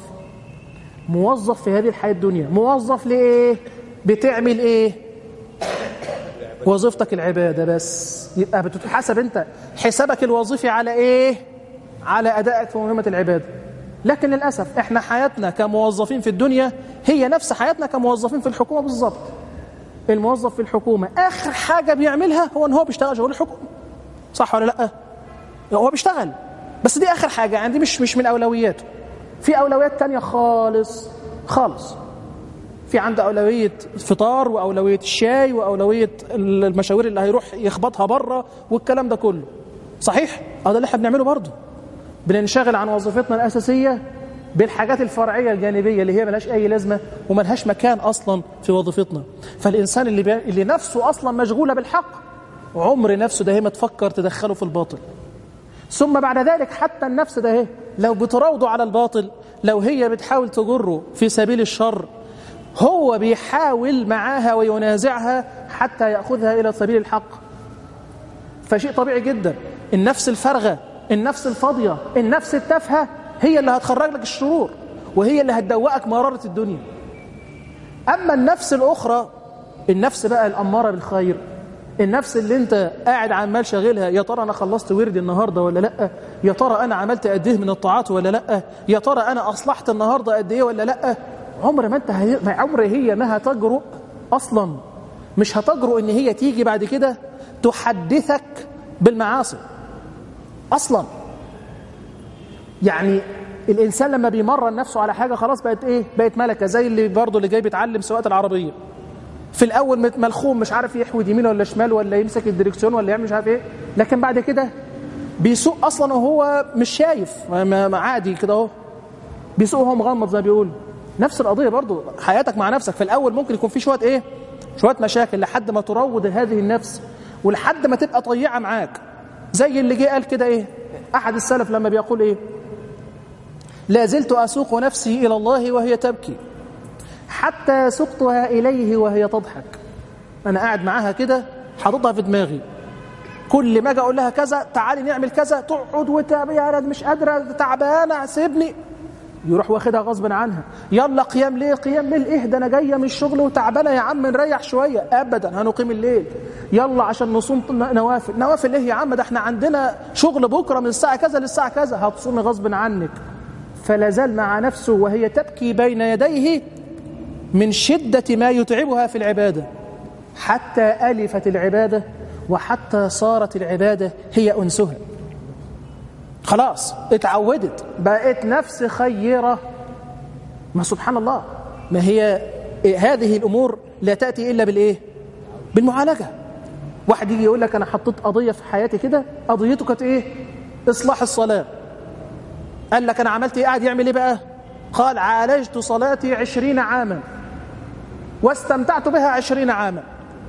موظف في هذه الحياة الدنيا موظف لإيه بتعمل إيه وظيفتك العبادة بس يبقى بتتحسب انت حسابك الوظيفي على ايه على أدائك في مهمة العبادة لكن للأسف احنا حياتنا كموظفين في الدنيا هي نفس حياتنا كموظفين في الحكومة بالظبط الموظف في الحكومة آخر حاجة بيعملها هو ان هو بيشتغل شغل الحكومة صح ولا لا هو بيشتغل بس دي آخر حاجة يعني دي مش مش من أولوياته في أولويات تانية خالص خالص في عنده أولوية فطار وأولوية الشاي وأولوية المشاوير اللي هيروح يخبطها بره والكلام ده كله صحيح؟ هذا اللي احنا بنعمله برضه بننشغل عن وظيفتنا الأساسية بالحاجات الفرعية الجانبية اللي هي ملهاش أي لازمة وملهاش مكان أصلا في وظيفتنا فالإنسان اللي, بي... اللي نفسه أصلا مشغولة بالحق عمر نفسه ده هي ما تفكر تدخله في الباطل ثم بعد ذلك حتى النفس ده هي لو بتراوده على الباطل لو هي بتحاول تجره في سبيل الشر هو بيحاول معاها وينازعها حتى يأخذها إلى سبيل الحق فشيء طبيعي جدا النفس الفارغة النفس الفاضية النفس التافهة هي اللي هتخرج لك الشرور وهي اللي هتدوقك مرارة الدنيا أما النفس الأخرى النفس بقى الأمارة بالخير النفس اللي انت قاعد عمال شاغلها يا ترى انا خلصت وردي النهارده ولا لا يا ترى انا عملت قد ايه من الطاعات ولا لا يا ترى انا اصلحت النهارده قد ايه ولا لا عمر ما انت هي... عمر هي ما هتجرؤ اصلا مش هتجرؤ ان هي تيجي بعد كده تحدثك بالمعاصي اصلا يعني الانسان لما بيمرن نفسه على حاجه خلاص بقت ايه بقت ملكه زي اللي برضه اللي جاي بيتعلم سواقه العربيه في الاول ملخوم مش عارف يحود يمين ولا شمال ولا يمسك الدريكسيون ولا يعمل مش عارف ايه لكن بعد كده بيسوق اصلا وهو مش شايف عادي كده اهو بيسوق وهو مغمض زي ما بيقول نفس القضيه برضو حياتك مع نفسك في الاول ممكن يكون في شويه ايه شويه مشاكل لحد ما تروض هذه النفس ولحد ما تبقى طيعه معاك زي اللي جه قال كده ايه احد السلف لما بيقول ايه لا زلت اسوق نفسي الى الله وهي تبكي حتى سقتها إليه وهي تضحك أنا قاعد معاها كده حاططها في دماغي كل ما اجي اقول لها كذا تعالي نعمل كذا تقعد وتعمل انا مش قادره تعبانه سيبني يروح واخدها غصب عنها يلا قيام ليه قيام ليه ايه ده انا جايه من الشغل وتعبانه يا عم نريح شويه ابدا هنقيم الليل يلا عشان نصوم نوافل نوافل ايه يا عم ده احنا عندنا شغل بكره من الساعه كذا للساعه كذا هتصومي غصب عنك فلا زال مع نفسه وهي تبكي بين يديه من شدة ما يتعبها في العبادة حتى ألفت العبادة وحتى صارت العبادة هي أنسها خلاص اتعودت بقت نفس خيرة ما سبحان الله ما هي هذه الأمور لا تأتي إلا بالإيه بالمعالجة واحد يجي يقول لك أنا حطيت قضية في حياتي كده قضيته كانت إيه إصلاح الصلاة قال لك أنا عملت إيه قاعد يعمل إيه بقى قال عالجت صلاتي عشرين عاما واستمتعت بها عشرين عاما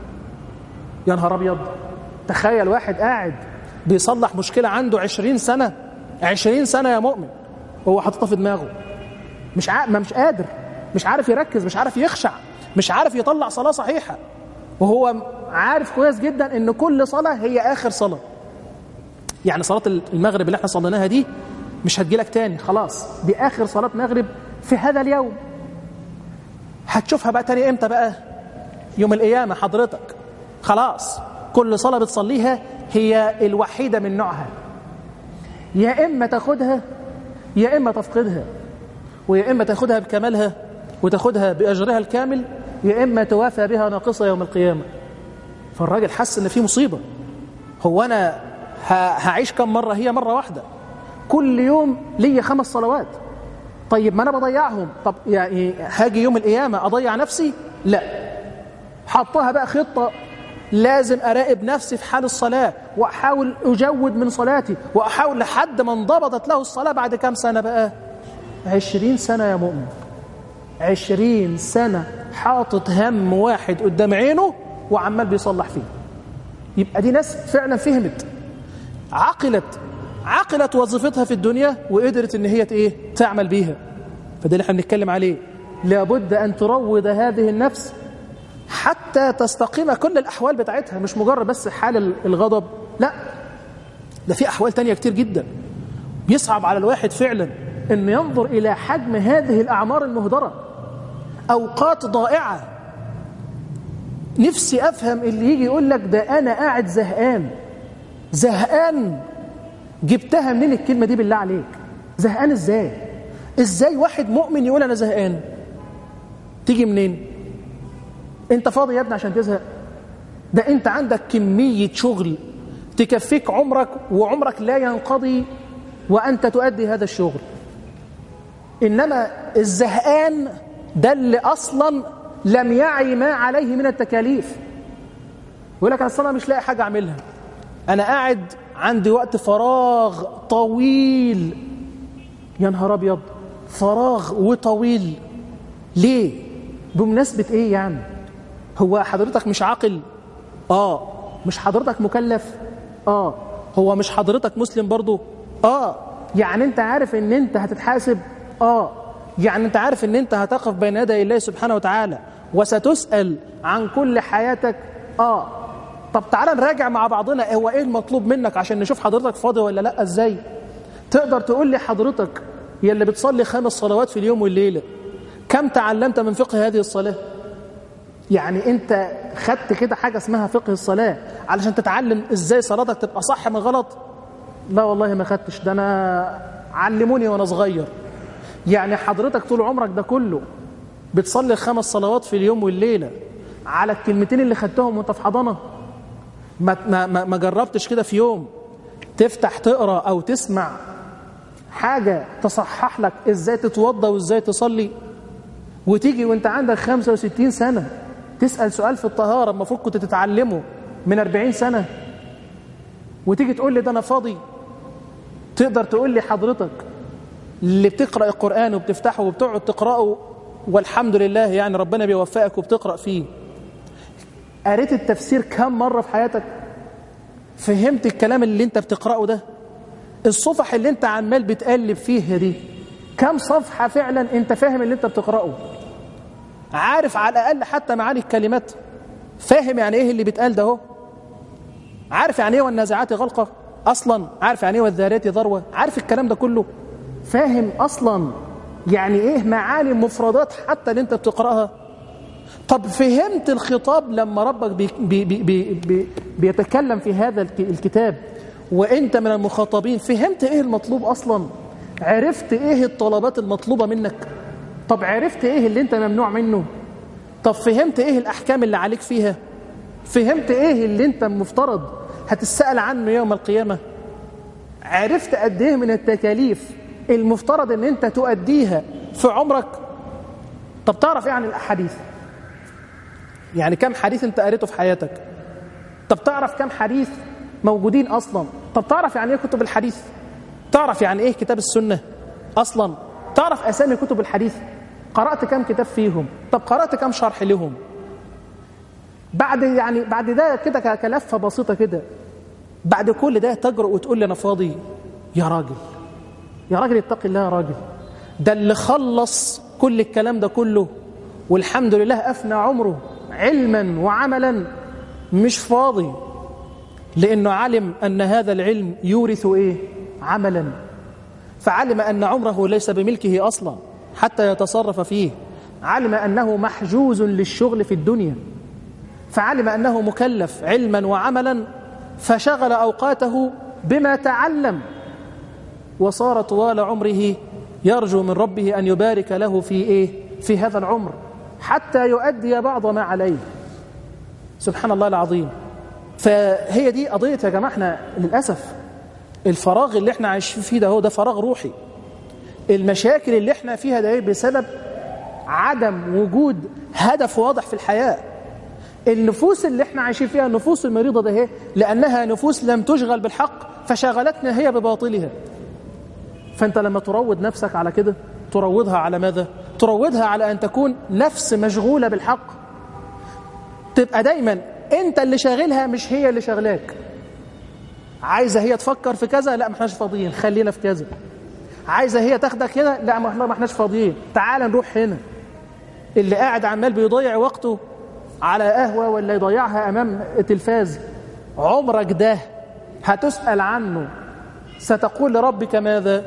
يا نهار أبيض تخيل واحد قاعد بيصلح مشكلة عنده عشرين سنة عشرين سنة يا مؤمن وهو حاططها في دماغه مش ع... ما مش قادر مش عارف يركز مش عارف يخشع مش عارف يطلع صلاة صحيحة وهو عارف كويس جدا ان كل صلاة هي آخر صلاة يعني صلاة المغرب اللي احنا صليناها دي مش هتجيلك تاني خلاص دي آخر صلاة مغرب في هذا اليوم هتشوفها بقى تاني امتى بقى يوم القيامة حضرتك خلاص كل صلاة بتصليها هي الوحيدة من نوعها يا إما تاخدها يا إما تفقدها ويا إما تاخدها بكمالها وتاخدها بأجرها الكامل يا إما توافى بها ناقصة يوم القيامة فالراجل حس إن في مصيبة هو أنا هعيش كم مرة هي مرة واحدة كل يوم ليا خمس صلوات طيب ما أنا بضيعهم طب يعني هاجي يوم القيامة أضيع نفسي لا حطها بقى خطة لازم أراقب نفسي في حال الصلاة وأحاول أجود من صلاتي وأحاول لحد ما انضبطت له الصلاة بعد كام سنة بقى عشرين سنة يا مؤمن عشرين سنة حاطط هم واحد قدام عينه وعمال بيصلح فيه يبقى دي ناس فعلا فهمت عقلت عقلت وظيفتها في الدنيا وقدرت ان هي ايه تعمل بيها فده اللي احنا بنتكلم عليه لابد ان تروض هذه النفس حتى تستقيم كل الأحوال بتاعتها مش مجرد بس حال الغضب لا ده في أحوال تانية كتير جدا بيصعب على الواحد فعلا أن ينظر إلى حجم هذه الأعمار المهدرة أوقات ضائعة نفسي أفهم اللي يجي يقول لك ده أنا قاعد زهقان زهقان جبتها منين الكلمة دي بالله عليك زهقان إزاي إزاي واحد مؤمن يقول أنا زهقان تيجي منين انت فاضي يا ابني عشان تزهق ده انت عندك كمية شغل تكفيك عمرك وعمرك لا ينقضي وأنت تؤدي هذا الشغل إنما الزهقان ده اللي أصلا لم يعي ما عليه من التكاليف يقول لك أنا أصلا مش لاقي حاجة أعملها أنا قاعد عندي وقت فراغ طويل يا نهار أبيض فراغ وطويل ليه بمناسبة إيه يعني هو حضرتك مش عاقل اه مش حضرتك مكلف اه هو مش حضرتك مسلم برضو اه يعني انت عارف ان انت هتتحاسب اه يعني انت عارف ان انت هتقف بين يدي الله سبحانه وتعالى وستسأل عن كل حياتك اه طب تعالى نراجع مع بعضنا هو ايه المطلوب منك عشان نشوف حضرتك فاضي ولا لا ازاي تقدر تقول لي حضرتك يا اللي بتصلي خمس صلوات في اليوم والليلة كم تعلمت من فقه هذه الصلاة يعني انت خدت كده حاجة اسمها فقه الصلاة علشان تتعلم ازاي صلاتك تبقى صح من غلط لا والله ما خدتش ده انا علموني وانا صغير يعني حضرتك طول عمرك ده كله بتصلي خمس صلوات في اليوم والليلة على الكلمتين اللي خدتهم وانت في حضانة ما, ما, ما جربتش كده في يوم تفتح تقرأ أو تسمع حاجة تصحح لك ازاي تتوضى وازاي تصلي وتيجي وانت عندك 65 سنة تسأل سؤال في الطهارة المفروض كنت تتعلمه من 40 سنة وتيجي تقول لي ده أنا فاضي تقدر تقول لي حضرتك اللي بتقرأ القرآن وبتفتحه وبتقعد تقرأه والحمد لله يعني ربنا بيوفقك وبتقرأ فيه قريت التفسير كم مرة في حياتك فهمت الكلام اللي انت بتقرأه ده الصفح اللي انت عمال بتقلب فيها دي كم صفحة فعلا انت فاهم اللي انت بتقرأه عارف على الأقل حتى معاني الكلمات فاهم يعني ايه اللي بيتقال ده هو عارف يعني ايه والنازعات غلقة اصلا عارف يعني ايه والذاريات ذروة عارف الكلام ده كله فاهم اصلا يعني ايه معاني مفردات حتى اللي انت بتقراها طب فهمت الخطاب لما ربك بي بي بي بي بي بيتكلم في هذا الكتاب وانت من المخاطبين فهمت ايه المطلوب اصلا عرفت ايه الطلبات المطلوبة منك طب عرفت ايه اللي انت ممنوع منه طب فهمت ايه الاحكام اللي عليك فيها فهمت ايه اللي انت مفترض هتسأل عنه يوم القيامة عرفت قد ايه من التكاليف المفترض ان انت تؤديها في عمرك طب تعرف ايه عن الاحاديث يعني كم حديث انت قريته في حياتك طب تعرف كم حديث موجودين اصلا طب تعرف يعني ايه كتب الحديث تعرف يعني ايه كتاب السنة اصلا تعرف اسامي كتب الحديث قرأت كم كتاب فيهم طب قرأت كم شرح لهم بعد يعني بعد ده كده كلفة بسيطة كده بعد كل ده تجرؤ وتقول لي انا فاضي يا راجل يا راجل اتق الله يا راجل ده اللي خلص كل الكلام ده كله والحمد لله أفنى عمره علما وعملا مش فاضي لأنه علم أن هذا العلم يورث إيه؟ عملا فعلم أن عمره ليس بملكه أصلا حتى يتصرف فيه علم أنه محجوز للشغل في الدنيا فعلم أنه مكلف علما وعملا فشغل أوقاته بما تعلم وصار طوال عمره يرجو من ربه أن يبارك له في إيه؟ في هذا العمر حتى يؤدي بعض ما عليه سبحان الله العظيم فهي دي قضية يا جماعة احنا للأسف الفراغ اللي احنا عايشين فيه ده هو ده فراغ روحي المشاكل اللي احنا فيها ده بسبب عدم وجود هدف واضح في الحياة النفوس اللي احنا عايشين فيها النفوس المريضة ده هي لأنها نفوس لم تشغل بالحق فشغلتنا هي بباطلها فأنت لما تروض نفسك على كده تروضها على ماذا؟ تروضها على أن تكون نفس مشغولة بالحق تبقى دايما أنت اللي شاغلها مش هي اللي شغلاك عايزة هي تفكر في كذا لا ما احناش فاضيين خلينا في كذا عايزة هي تاخدك كده لا ما احناش فاضيين تعال نروح هنا اللي قاعد عمال بيضيع وقته على قهوة ولا يضيعها أمام تلفاز عمرك ده هتسأل عنه ستقول لربك ماذا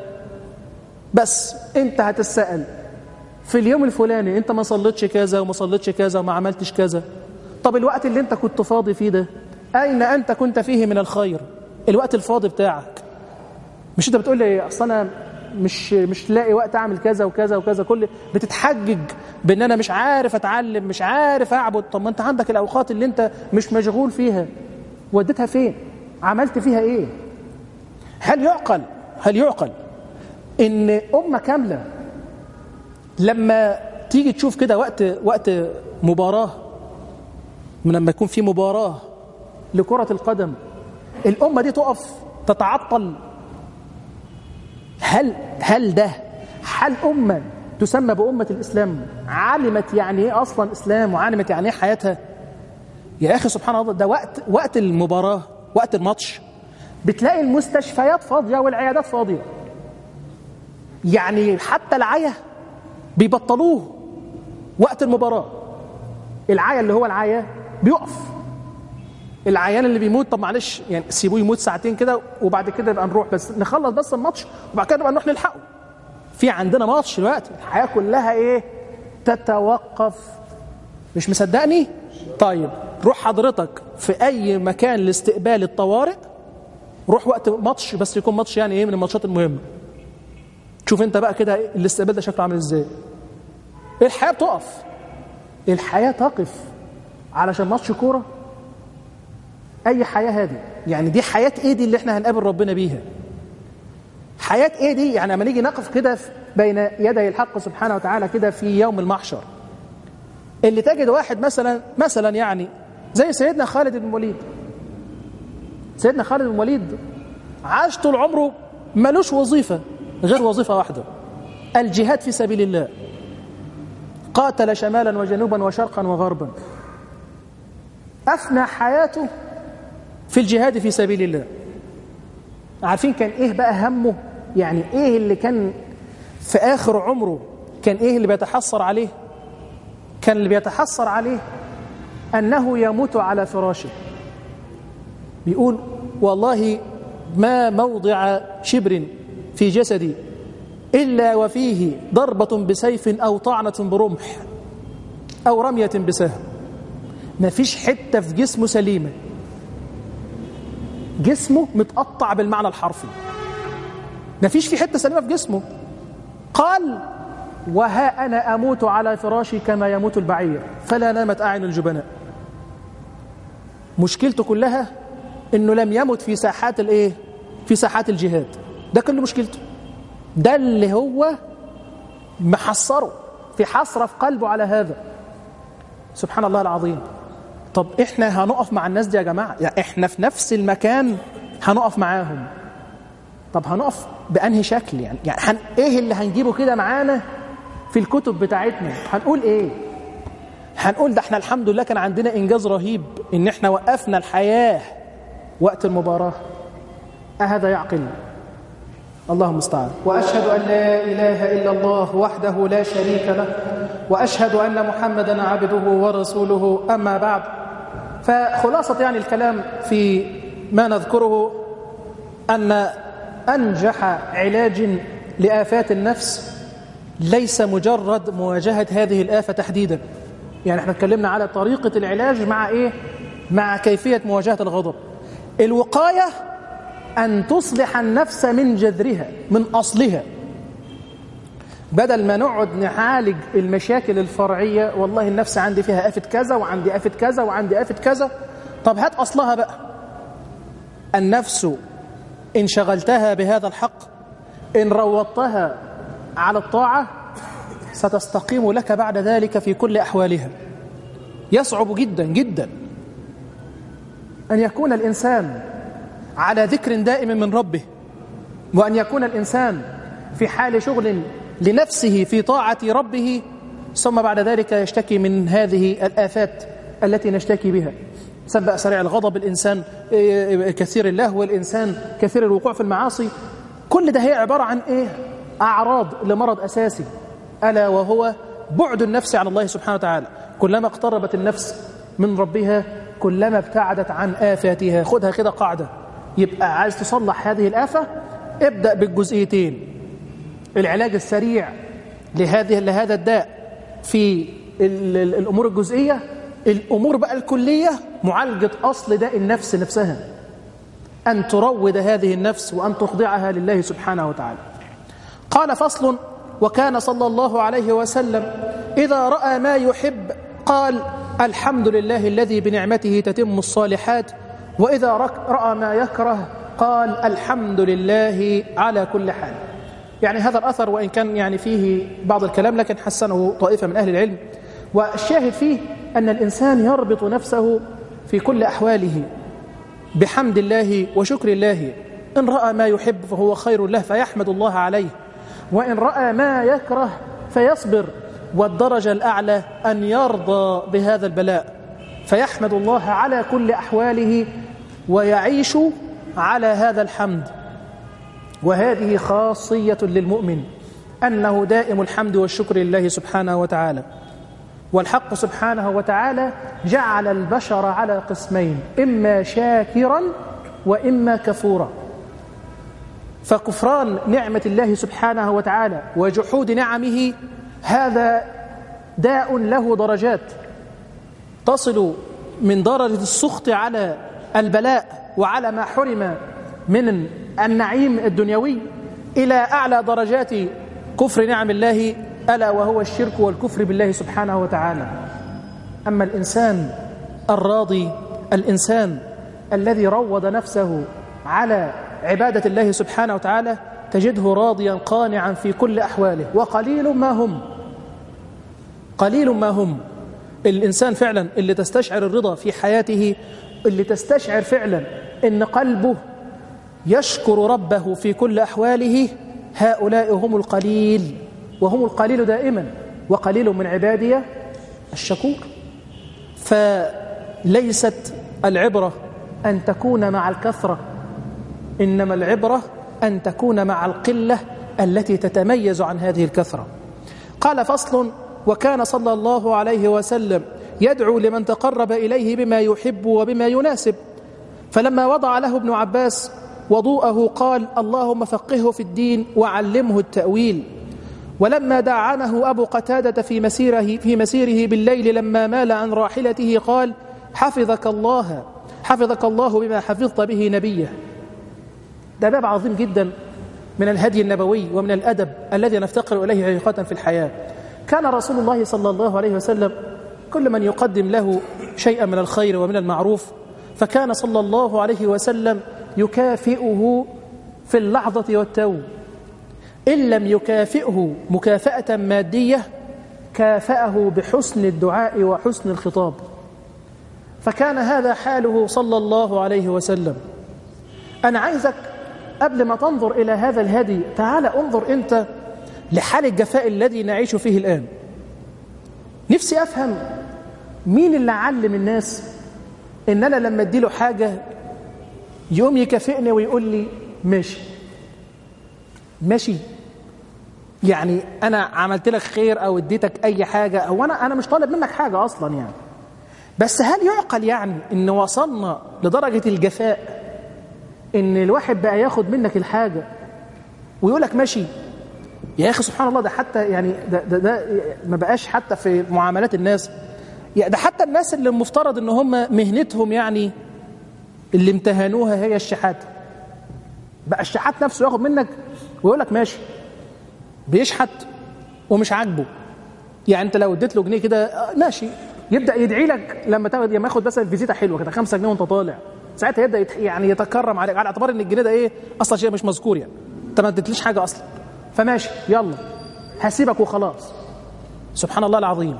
بس انت هتسأل في اليوم الفلاني انت ما صليتش كذا وما صليتش كذا وما عملتش كذا طب الوقت اللي انت كنت فاضي فيه ده اين انت كنت فيه من الخير الوقت الفاضي بتاعك مش انت بتقول لي اصل انا مش مش لاقي وقت اعمل كذا وكذا وكذا كل بتتحجج بان انا مش عارف اتعلم مش عارف اعبد طب ما انت عندك الاوقات اللي انت مش مشغول فيها وديتها فين عملت فيها ايه هل يعقل هل يعقل ان امه كامله لما تيجي تشوف كده وقت وقت مباراه من لما يكون في مباراه لكره القدم الامه دي تقف تتعطل هل هل ده هل امه تسمى بامه الاسلام علمت يعني ايه اصلا اسلام وعلمت يعني ايه حياتها يا اخي سبحان الله ده وقت وقت المباراه وقت الماتش بتلاقي المستشفيات فاضيه والعيادات فاضيه يعني حتى العيا بيبطلوه وقت المباراه العيا اللي هو العيا بيقف العيان اللي بيموت طب معلش يعني سيبوه يموت ساعتين كده وبعد كده نبقى نروح بس نخلص بس الماتش وبعد كده نبقى نروح نلحقه في عندنا ماتش دلوقتي الحياه كلها ايه تتوقف مش مصدقني طيب روح حضرتك في اي مكان لاستقبال الطوارئ روح وقت ماتش بس يكون ماتش يعني ايه من الماتشات المهمه شوف انت بقى كده الاستقبال ده شكله عامل ازاي الحياه بتقف الحياه تقف علشان ماتش كوره اي حياه هذه يعني دي حياه ايه دي اللي احنا هنقابل ربنا بيها حياه ايه دي يعني لما نيجي نقف كده بين يدي الحق سبحانه وتعالى كده في يوم المحشر اللي تجد واحد مثلا مثلا يعني زي سيدنا خالد بن الوليد سيدنا خالد بن الوليد عاش طول عمره ملوش وظيفة غير وظيفة واحدة الجهاد في سبيل الله قاتل شمالا وجنوبا وشرقا وغربا أفنى حياته في الجهاد في سبيل الله عارفين كان إيه بقى همه يعني إيه اللي كان في آخر عمره كان إيه اللي بيتحسر عليه كان اللي بيتحسر عليه أنه يموت على فراشه بيقول والله ما موضع شبر في جسدي إلا وفيه ضربة بسيف أو طعنة برمح أو رمية بسهم ما فيش حتة في جسمه سليمة جسمه متقطع بالمعنى الحرفي ما فيش في حتة سليمة في جسمه قال وها أنا أموت على فراشي كما يموت البعير فلا نامت أعين الجبناء مشكلته كلها انه لم يمت في ساحات الايه في ساحات الجهاد ده كل مشكلته ده اللي هو محصره في حسرة في قلبه على هذا سبحان الله العظيم طب احنا هنقف مع الناس دي يا جماعة يعني احنا في نفس المكان هنقف معاهم طب هنقف بأنهي شكل يعني, يعني هن ايه اللي هنجيبه كده معانا في الكتب بتاعتنا هنقول ايه هنقول ده احنا الحمد لله كان عندنا انجاز رهيب ان احنا وقفنا الحياه وقت المباراه اهذا يعقل الله المستعان واشهد ان لا اله الا الله وحده لا شريك له واشهد ان محمدا عبده ورسوله اما بعد فخلاصه يعني الكلام في ما نذكره ان انجح علاج لافات النفس ليس مجرد مواجهه هذه الافه تحديدا يعني احنا اتكلمنا على طريقة العلاج مع ايه مع كيفية مواجهة الغضب الوقاية أن تصلح النفس من جذرها من أصلها بدل ما نقعد نعالج المشاكل الفرعية والله النفس عندي فيها آفة كذا وعندي آفة كذا وعندي آفة كذا طب هات أصلها بقى النفس إن شغلتها بهذا الحق إن روضتها على الطاعة ستستقيم لك بعد ذلك في كل أحوالها يصعب جدا جدا أن يكون الإنسان على ذكر دائم من ربه وأن يكون الإنسان في حال شغل لنفسه في طاعة ربه ثم بعد ذلك يشتكي من هذه الآفات التي نشتكي بها سبق سريع الغضب الإنسان كثير اللهو الإنسان كثير الوقوع في المعاصي كل ده هي عبارة عن إيه؟ أعراض لمرض أساسي ألا وهو بعد النفس عن الله سبحانه وتعالى كلما اقتربت النفس من ربها كلما ابتعدت عن آفاتها خدها كده قاعدة يبقى عايز تصلح هذه الآفة ابدأ بالجزئيتين العلاج السريع لهذه لهذا الداء في الأمور الجزئية الأمور بقى الكلية معالجة أصل داء النفس نفسها أن تروض هذه النفس وأن تخضعها لله سبحانه وتعالى قال فصل وكان صلى الله عليه وسلم إذا رأى ما يحب قال الحمد لله الذي بنعمته تتم الصالحات وإذا رأى ما يكره قال الحمد لله على كل حال يعني هذا الأثر وإن كان يعني فيه بعض الكلام لكن حسنه طائفة من أهل العلم والشاهد فيه أن الإنسان يربط نفسه في كل أحواله بحمد الله وشكر الله إن رأى ما يحب فهو خير له فيحمد الله عليه وإن رأى ما يكره فيصبر والدرجة الأعلى أن يرضى بهذا البلاء فيحمد الله على كل أحواله ويعيش على هذا الحمد وهذه خاصية للمؤمن أنه دائم الحمد والشكر لله سبحانه وتعالى والحق سبحانه وتعالى جعل البشر على قسمين إما شاكرا وإما كفورا فكفران نعمة الله سبحانه وتعالى وجحود نعمه هذا داء له درجات تصل من درجة السخط على البلاء وعلى ما حرم من النعيم الدنيوي إلى أعلى درجات كفر نعم الله ألا وهو الشرك والكفر بالله سبحانه وتعالى أما الإنسان الراضي الإنسان الذي روض نفسه على عبادة الله سبحانه وتعالى تجده راضيا قانعا في كل أحواله وقليل ما هم قليل ما هم الإنسان فعلا اللي تستشعر الرضا في حياته اللي تستشعر فعلا أن قلبه يشكر ربه في كل أحواله هؤلاء هم القليل وهم القليل دائما وقليل من عبادي الشكور فليست العبرة أن تكون مع الكثرة إنما العبرة أن تكون مع القلة التي تتميز عن هذه الكثرة قال فصل وكان صلى الله عليه وسلم يدعو لمن تقرب إليه بما يحب وبما يناسب فلما وضع له ابن عباس وضوءه قال اللهم فقهه في الدين وعلمه التأويل ولما دعنه أبو قتادة في مسيره, في مسيره بالليل لما مال عن راحلته قال حفظك الله حفظك الله بما حفظت به نبيه ده باب عظيم جدا من الهدي النبوي ومن الأدب الذي نفتقر إليه حقيقة في الحياة كان رسول الله صلى الله عليه وسلم كل من يقدم له شيئا من الخير ومن المعروف فكان صلى الله عليه وسلم يكافئه في اللحظة والتو إن لم يكافئه مكافأة مادية كافأه بحسن الدعاء وحسن الخطاب فكان هذا حاله صلى الله عليه وسلم أنا عايزك قبل ما تنظر إلى هذا الهدي تعال انظر أنت لحال الجفاء الذي نعيش فيه الآن نفسي أفهم مين اللي علم الناس إن أنا لما أديله حاجة يقوم يكافئني ويقول لي ماشي ماشي يعني أنا عملت لك خير أو اديتك أي حاجة أو أنا أنا مش طالب منك حاجة أصلا يعني بس هل يعقل يعني إن وصلنا لدرجة الجفاء إن الواحد بقى ياخد منك الحاجة ويقول لك ماشي يا أخي سبحان الله ده حتى يعني ده, ده, ده ما بقاش حتى في معاملات الناس يعني ده حتى الناس اللي المفترض إن هم مهنتهم يعني اللي امتهنوها هي الشحات بقى الشحات نفسه ياخد منك ويقول لك ماشي بيشحت ومش عاجبه يعني انت لو اديت له جنيه كده ماشي يبدا يدعي لك لما تاخد لما ياخد مثلا فيزيتا حلوه كده 5 جنيه وانت طالع ساعتها يبدا يت... يعني يتكرم عليك على اعتبار ان الجنيه ده ايه اصلا شيء مش مذكور يعني انت ما اديتليش حاجه اصلا فماشي يلا هسيبك وخلاص سبحان الله العظيم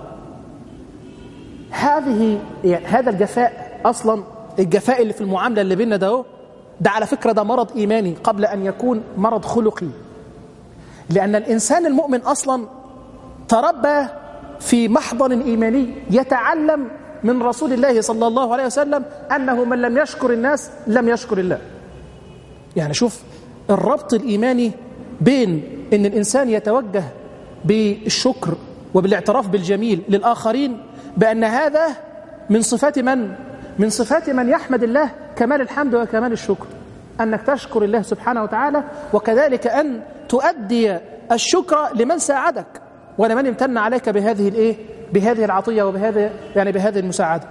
هذه يعني هذا الجفاء اصلا الجفاء اللي في المعامله اللي بيننا ده ده على فكره ده مرض ايماني قبل ان يكون مرض خلقي لان الانسان المؤمن اصلا تربى في محضن ايماني يتعلم من رسول الله صلى الله عليه وسلم انه من لم يشكر الناس لم يشكر الله يعني شوف الربط الايماني بين ان الانسان يتوجه بالشكر وبالاعتراف بالجميل للاخرين بان هذا من صفات من من صفات من يحمد الله كمال الحمد وكمال الشكر انك تشكر الله سبحانه وتعالى وكذلك ان تؤدي الشكر لمن ساعدك ولمن امتن عليك بهذه الايه بهذه العطيه وبهذا يعني بهذه المساعده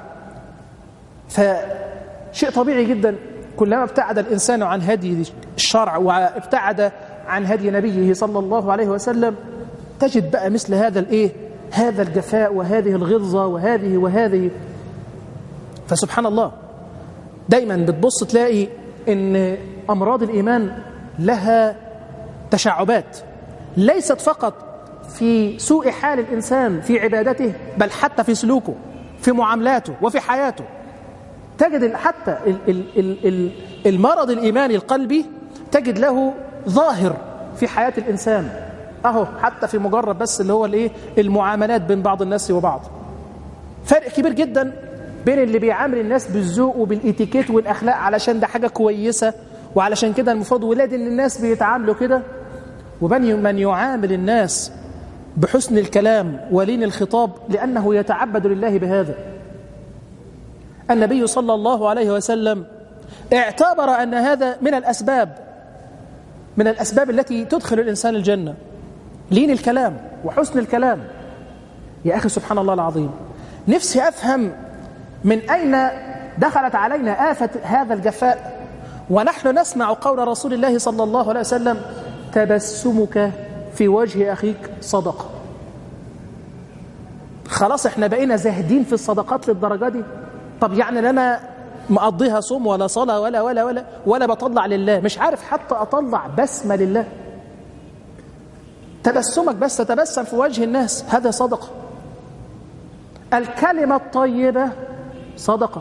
فشيء طبيعي جدا كلما ابتعد الانسان عن هدي الشرع وابتعد عن هدي نبيه صلى الله عليه وسلم تجد بقى مثل هذا الايه هذا الجفاء وهذه الغلظه وهذه وهذه فسبحان الله دايما بتبص تلاقي ان امراض الايمان لها تشعبات ليست فقط في سوء حال الانسان في عبادته بل حتى في سلوكه في معاملاته وفي حياته تجد حتى المرض الايماني القلبي تجد له ظاهر في حياه الانسان اهو حتى في مجرد بس اللي هو الايه المعاملات بين بعض الناس وبعض فرق كبير جدا بين اللي بيعامل الناس بالذوق وبالاتيكيت والاخلاق علشان ده حاجه كويسه وعلشان كده المفروض ولاد ان الناس بيتعاملوا كده وبين من يعامل الناس بحسن الكلام ولين الخطاب لأنه يتعبد لله بهذا النبي صلى الله عليه وسلم اعتبر أن هذا من الأسباب من الأسباب التي تدخل الإنسان الجنة لين الكلام وحسن الكلام يا أخي سبحان الله العظيم نفسي أفهم من أين دخلت علينا آفة هذا الجفاء ونحن نسمع قول رسول الله صلى الله عليه وسلم تبسمك في وجه أخيك صدقة خلاص احنا بقينا زاهدين في الصدقات للدرجة دي طب يعني لنا مقضيها صوم ولا صلاة ولا ولا ولا ولا بطلع لله مش عارف حتى أطلع بسمة لله تبسمك بس تتبسم في وجه الناس هذا صدقة الكلمة الطيبة صدقة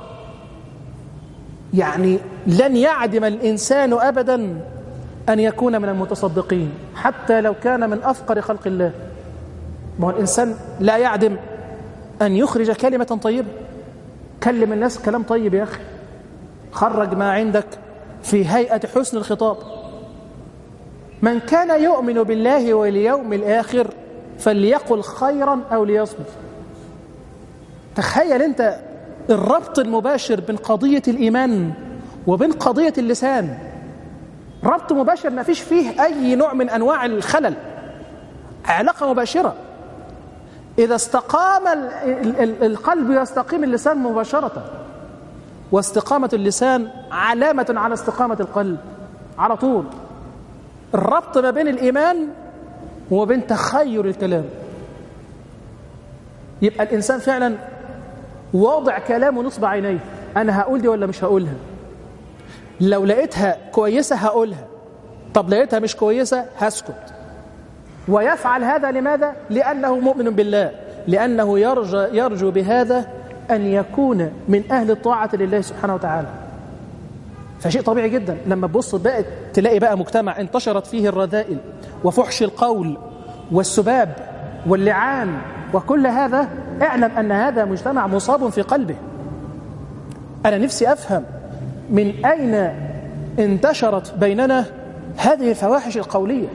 يعني لن يعدم الإنسان أبدا أن يكون من المتصدقين حتى لو كان من أفقر خلق الله ما هو الإنسان لا يعدم أن يخرج كلمة طيبة كلم الناس كلام طيب يا أخي خرج ما عندك في هيئة حسن الخطاب من كان يؤمن بالله واليوم الآخر فليقل خيرا أو ليصمت تخيل أنت الربط المباشر بين قضية الإيمان وبين قضية اللسان ربط مباشر ما فيش فيه أي نوع من أنواع الخلل علاقة مباشرة إذا استقام القلب يستقيم اللسان مباشرة واستقامة اللسان علامة على استقامة القلب على طول الربط ما بين الإيمان وبين تخير الكلام يبقى الإنسان فعلا واضع كلامه نصب عينيه أنا هقول دي ولا مش هقولها لو لقيتها كويسة هقولها طب لقيتها مش كويسة هسكت ويفعل هذا لماذا؟ لأنه مؤمن بالله لأنه يرجو, يرجو بهذا أن يكون من أهل الطاعة لله سبحانه وتعالى فشيء طبيعي جدا لما تبص بقى تلاقي بقى مجتمع انتشرت فيه الرذائل وفحش القول والسباب واللعان وكل هذا اعلم أن هذا مجتمع مصاب في قلبه أنا نفسي أفهم من أين انتشرت بيننا هذه الفواحش القولية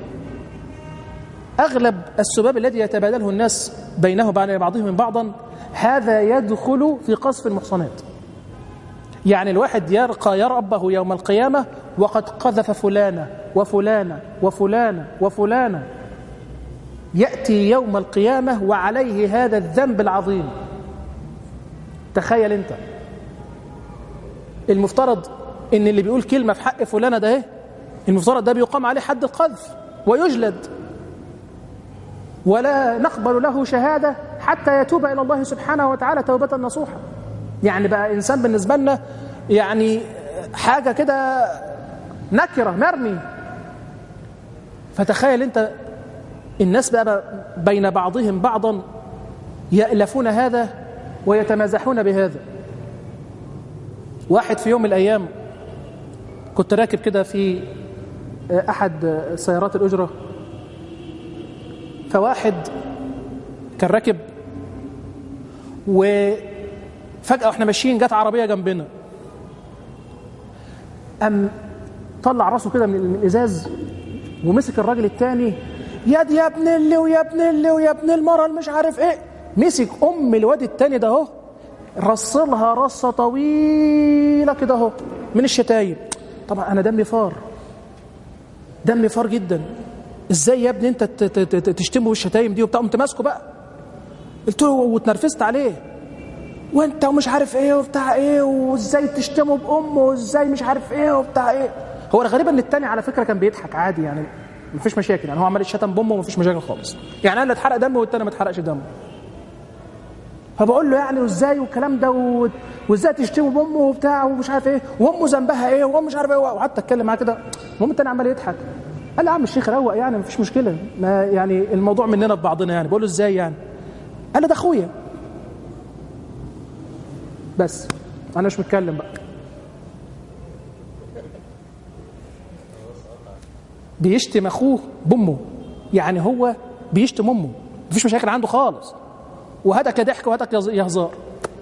أغلب السباب الذي يتبادله الناس بينه وبين بعضهم بعضا هذا يدخل في قصف المحصنات يعني الواحد يرقى يربه يوم القيامة وقد قذف فلانة وفلانة وفلانة وفلانة يأتي يوم القيامة وعليه هذا الذنب العظيم تخيل انت المفترض ان اللي بيقول كلمة في حق فلانة ده ايه المفترض ده بيقام عليه حد القذف ويجلد ولا نقبل له شهادة حتى يتوب إلى الله سبحانه وتعالى توبة نصوحة يعني بقى إنسان بالنسبة لنا يعني حاجة كده نكرة مرمي فتخيل أنت الناس بقى بين بعضهم بعضا يألفون هذا ويتمازحون بهذا واحد في يوم من الأيام كنت راكب كده في أحد سيارات الأجرة فواحد كان راكب وفجأة واحنا ماشيين جت عربية جنبنا أم طلع راسه كده من الإزاز ومسك الراجل التاني يد يا ابن اللي ويا ابن اللي ويا ابن المرة مش عارف ايه مسك أم الواد التاني ده اهو رصلها رصة طويلة كده اهو من الشتايم طبعا أنا دمي فار دمي فار جدا ازاي يا ابني انت تشتمه بالشتايم دي وبتاع قمت ماسكه بقى قلت له واتنرفزت عليه وانت ومش عارف ايه وبتاع ايه وازاي تشتمه بامه وازاي مش عارف ايه وبتاع ايه هو الغريب ان التاني على فكره كان بيضحك عادي يعني مفيش مشاكل يعني هو عمال يشتم بامه ومفيش مشاكل خالص يعني انا اللي اتحرق دمه والتاني ما اتحرقش دمه فبقول له يعني وازاي والكلام ده و... وازاي تشتمه بامه وبتاع ومش عارف ايه وامه ذنبها ايه وامه مش عارف ايه وقعدت اتكلم معاه كده المهم التاني عمال يضحك قال لي يا عم الشيخ روق يعني مفيش مشكله ما يعني الموضوع مننا في بعضنا يعني بقول له ازاي يعني قال لي ده اخويا بس انا مش متكلم بقى بيشتم اخوه بامه يعني هو بيشتم امه مفيش مشاكل عنده خالص وهدك ضحك وهدك يهزار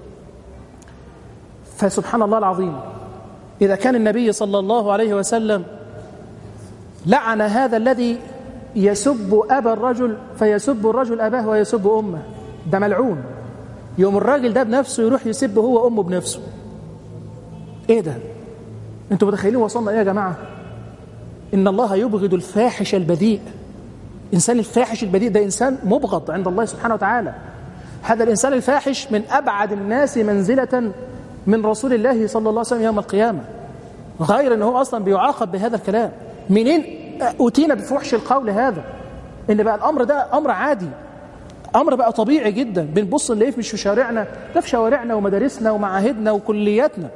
فسبحان الله العظيم إذا كان النبي صلى الله عليه وسلم لعن هذا الذي يسب أبا الرجل فيسب الرجل أباه ويسب أمه ده ملعون يوم الراجل ده بنفسه يروح يسب هو أمه بنفسه إيه ده أنتوا متخيلين وصلنا إيه يا جماعة إن الله يبغض الفاحش البذيء إنسان الفاحش البذيء ده إنسان مبغض عند الله سبحانه وتعالى هذا الإنسان الفاحش من أبعد الناس منزلة من رسول الله صلى الله عليه وسلم يوم القيامة غير أنه أصلا بيعاقب بهذا الكلام منين أتينا بفحش القول هذا إن بقى الأمر ده أمر عادي أمر بقى طبيعي جدا بنبص نلاقيه مش في شوارعنا ده في شوارعنا ومدارسنا ومعاهدنا وكلياتنا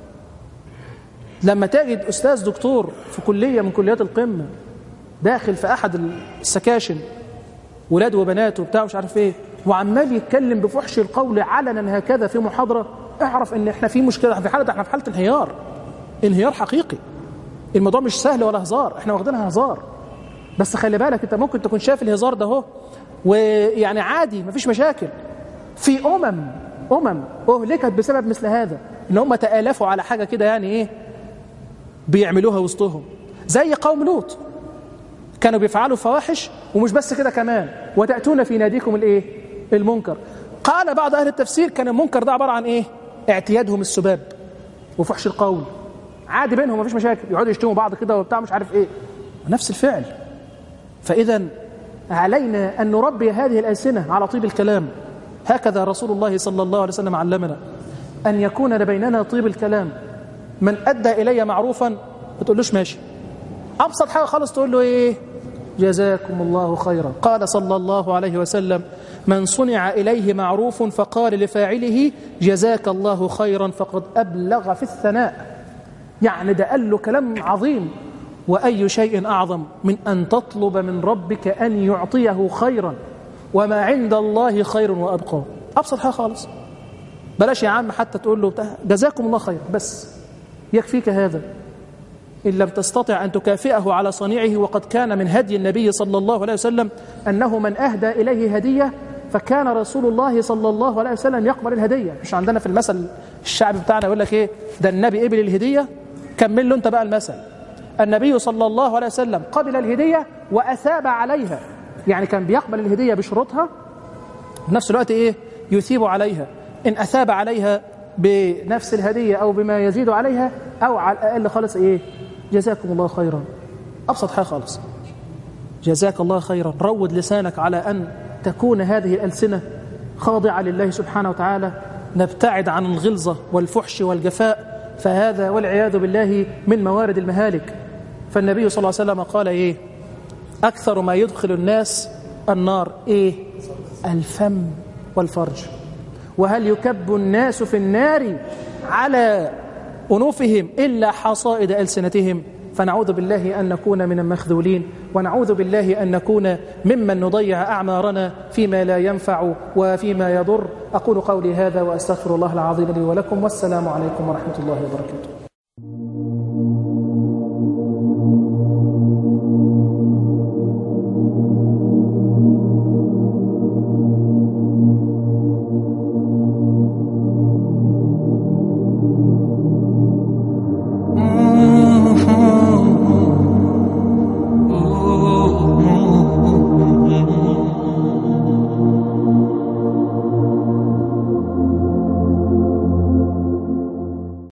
لما تجد أستاذ دكتور في كلية من كليات القمة داخل في أحد السكاشن ولاد وبنات وبتاع مش عارف ايه وعمال يتكلم بفحش القول علنا هكذا في محاضرة اعرف ان احنا في مشكلة في حالة احنا في حالة انهيار انهيار حقيقي الموضوع مش سهل ولا هزار احنا واخدينها هزار بس خلي بالك انت ممكن تكون شايف الهزار ده اهو ويعني عادي مفيش مشاكل في امم امم اهلكت بسبب مثل هذا ان هم تآلفوا على حاجة كده يعني ايه بيعملوها وسطهم زي قوم لوط كانوا بيفعلوا فواحش ومش بس كده كمان وتأتون في ناديكم الايه المنكر قال بعض أهل التفسير كان المنكر ده عبارة عن ايه اعتيادهم السباب وفحش القول عادي بينهم مفيش مشاكل يقعدوا يشتموا بعض كده وبتاع مش عارف ايه نفس الفعل فإذا علينا أن نربي هذه الألسنة على طيب الكلام هكذا رسول الله صلى الله عليه وسلم علمنا أن يكون بيننا طيب الكلام من أدى إلي معروفا ما تقولوش ماشي أبسط حاجة خالص تقول له إيه جزاكم الله خيرا قال صلى الله عليه وسلم من صنع إليه معروف فقال لفاعله جزاك الله خيرا فقد أبلغ في الثناء يعني ده قال له كلام عظيم وأي شيء أعظم من أن تطلب من ربك أن يعطيه خيرا وما عند الله خير وأبقى أبسط حاجة خالص بلاش يا عم حتى تقول له جزاكم الله خير بس يكفيك هذا إن لم تستطع أن تكافئه على صنيعه وقد كان من هدي النبي صلى الله عليه وسلم أنه من أهدى إليه هدية فكان رسول الله صلى الله عليه وسلم يقبل الهدية مش عندنا في المثل الشعب بتاعنا يقول لك إيه ده النبي قبل الهدية كمل له أنت بقى المثل النبي صلى الله عليه وسلم قبل الهدية وأثاب عليها يعني كان بيقبل الهدية بشروطها في نفس الوقت إيه يثيب عليها إن أثاب عليها بنفس الهدية أو بما يزيد عليها أو على الأقل خالص إيه جزاكم الله خيرا أبسط حاجة خالص جزاك الله خيرا روض لسانك على أن تكون هذه الألسنة خاضعة لله سبحانه وتعالى نبتعد عن الغلظة والفحش والجفاء فهذا والعياذ بالله من موارد المهالك فالنبي صلى الله عليه وسلم قال إيه أكثر ما يدخل الناس النار إيه الفم والفرج وهل يكب الناس في النار على أنوفهم إلا حصائد ألسنتهم فنعوذ بالله أن نكون من المخذولين ونعوذ بالله أن نكون ممن نضيع أعمارنا فيما لا ينفع وفيما يضر أقول قولي هذا وأستغفر الله العظيم لي ولكم والسلام عليكم ورحمة الله وبركاته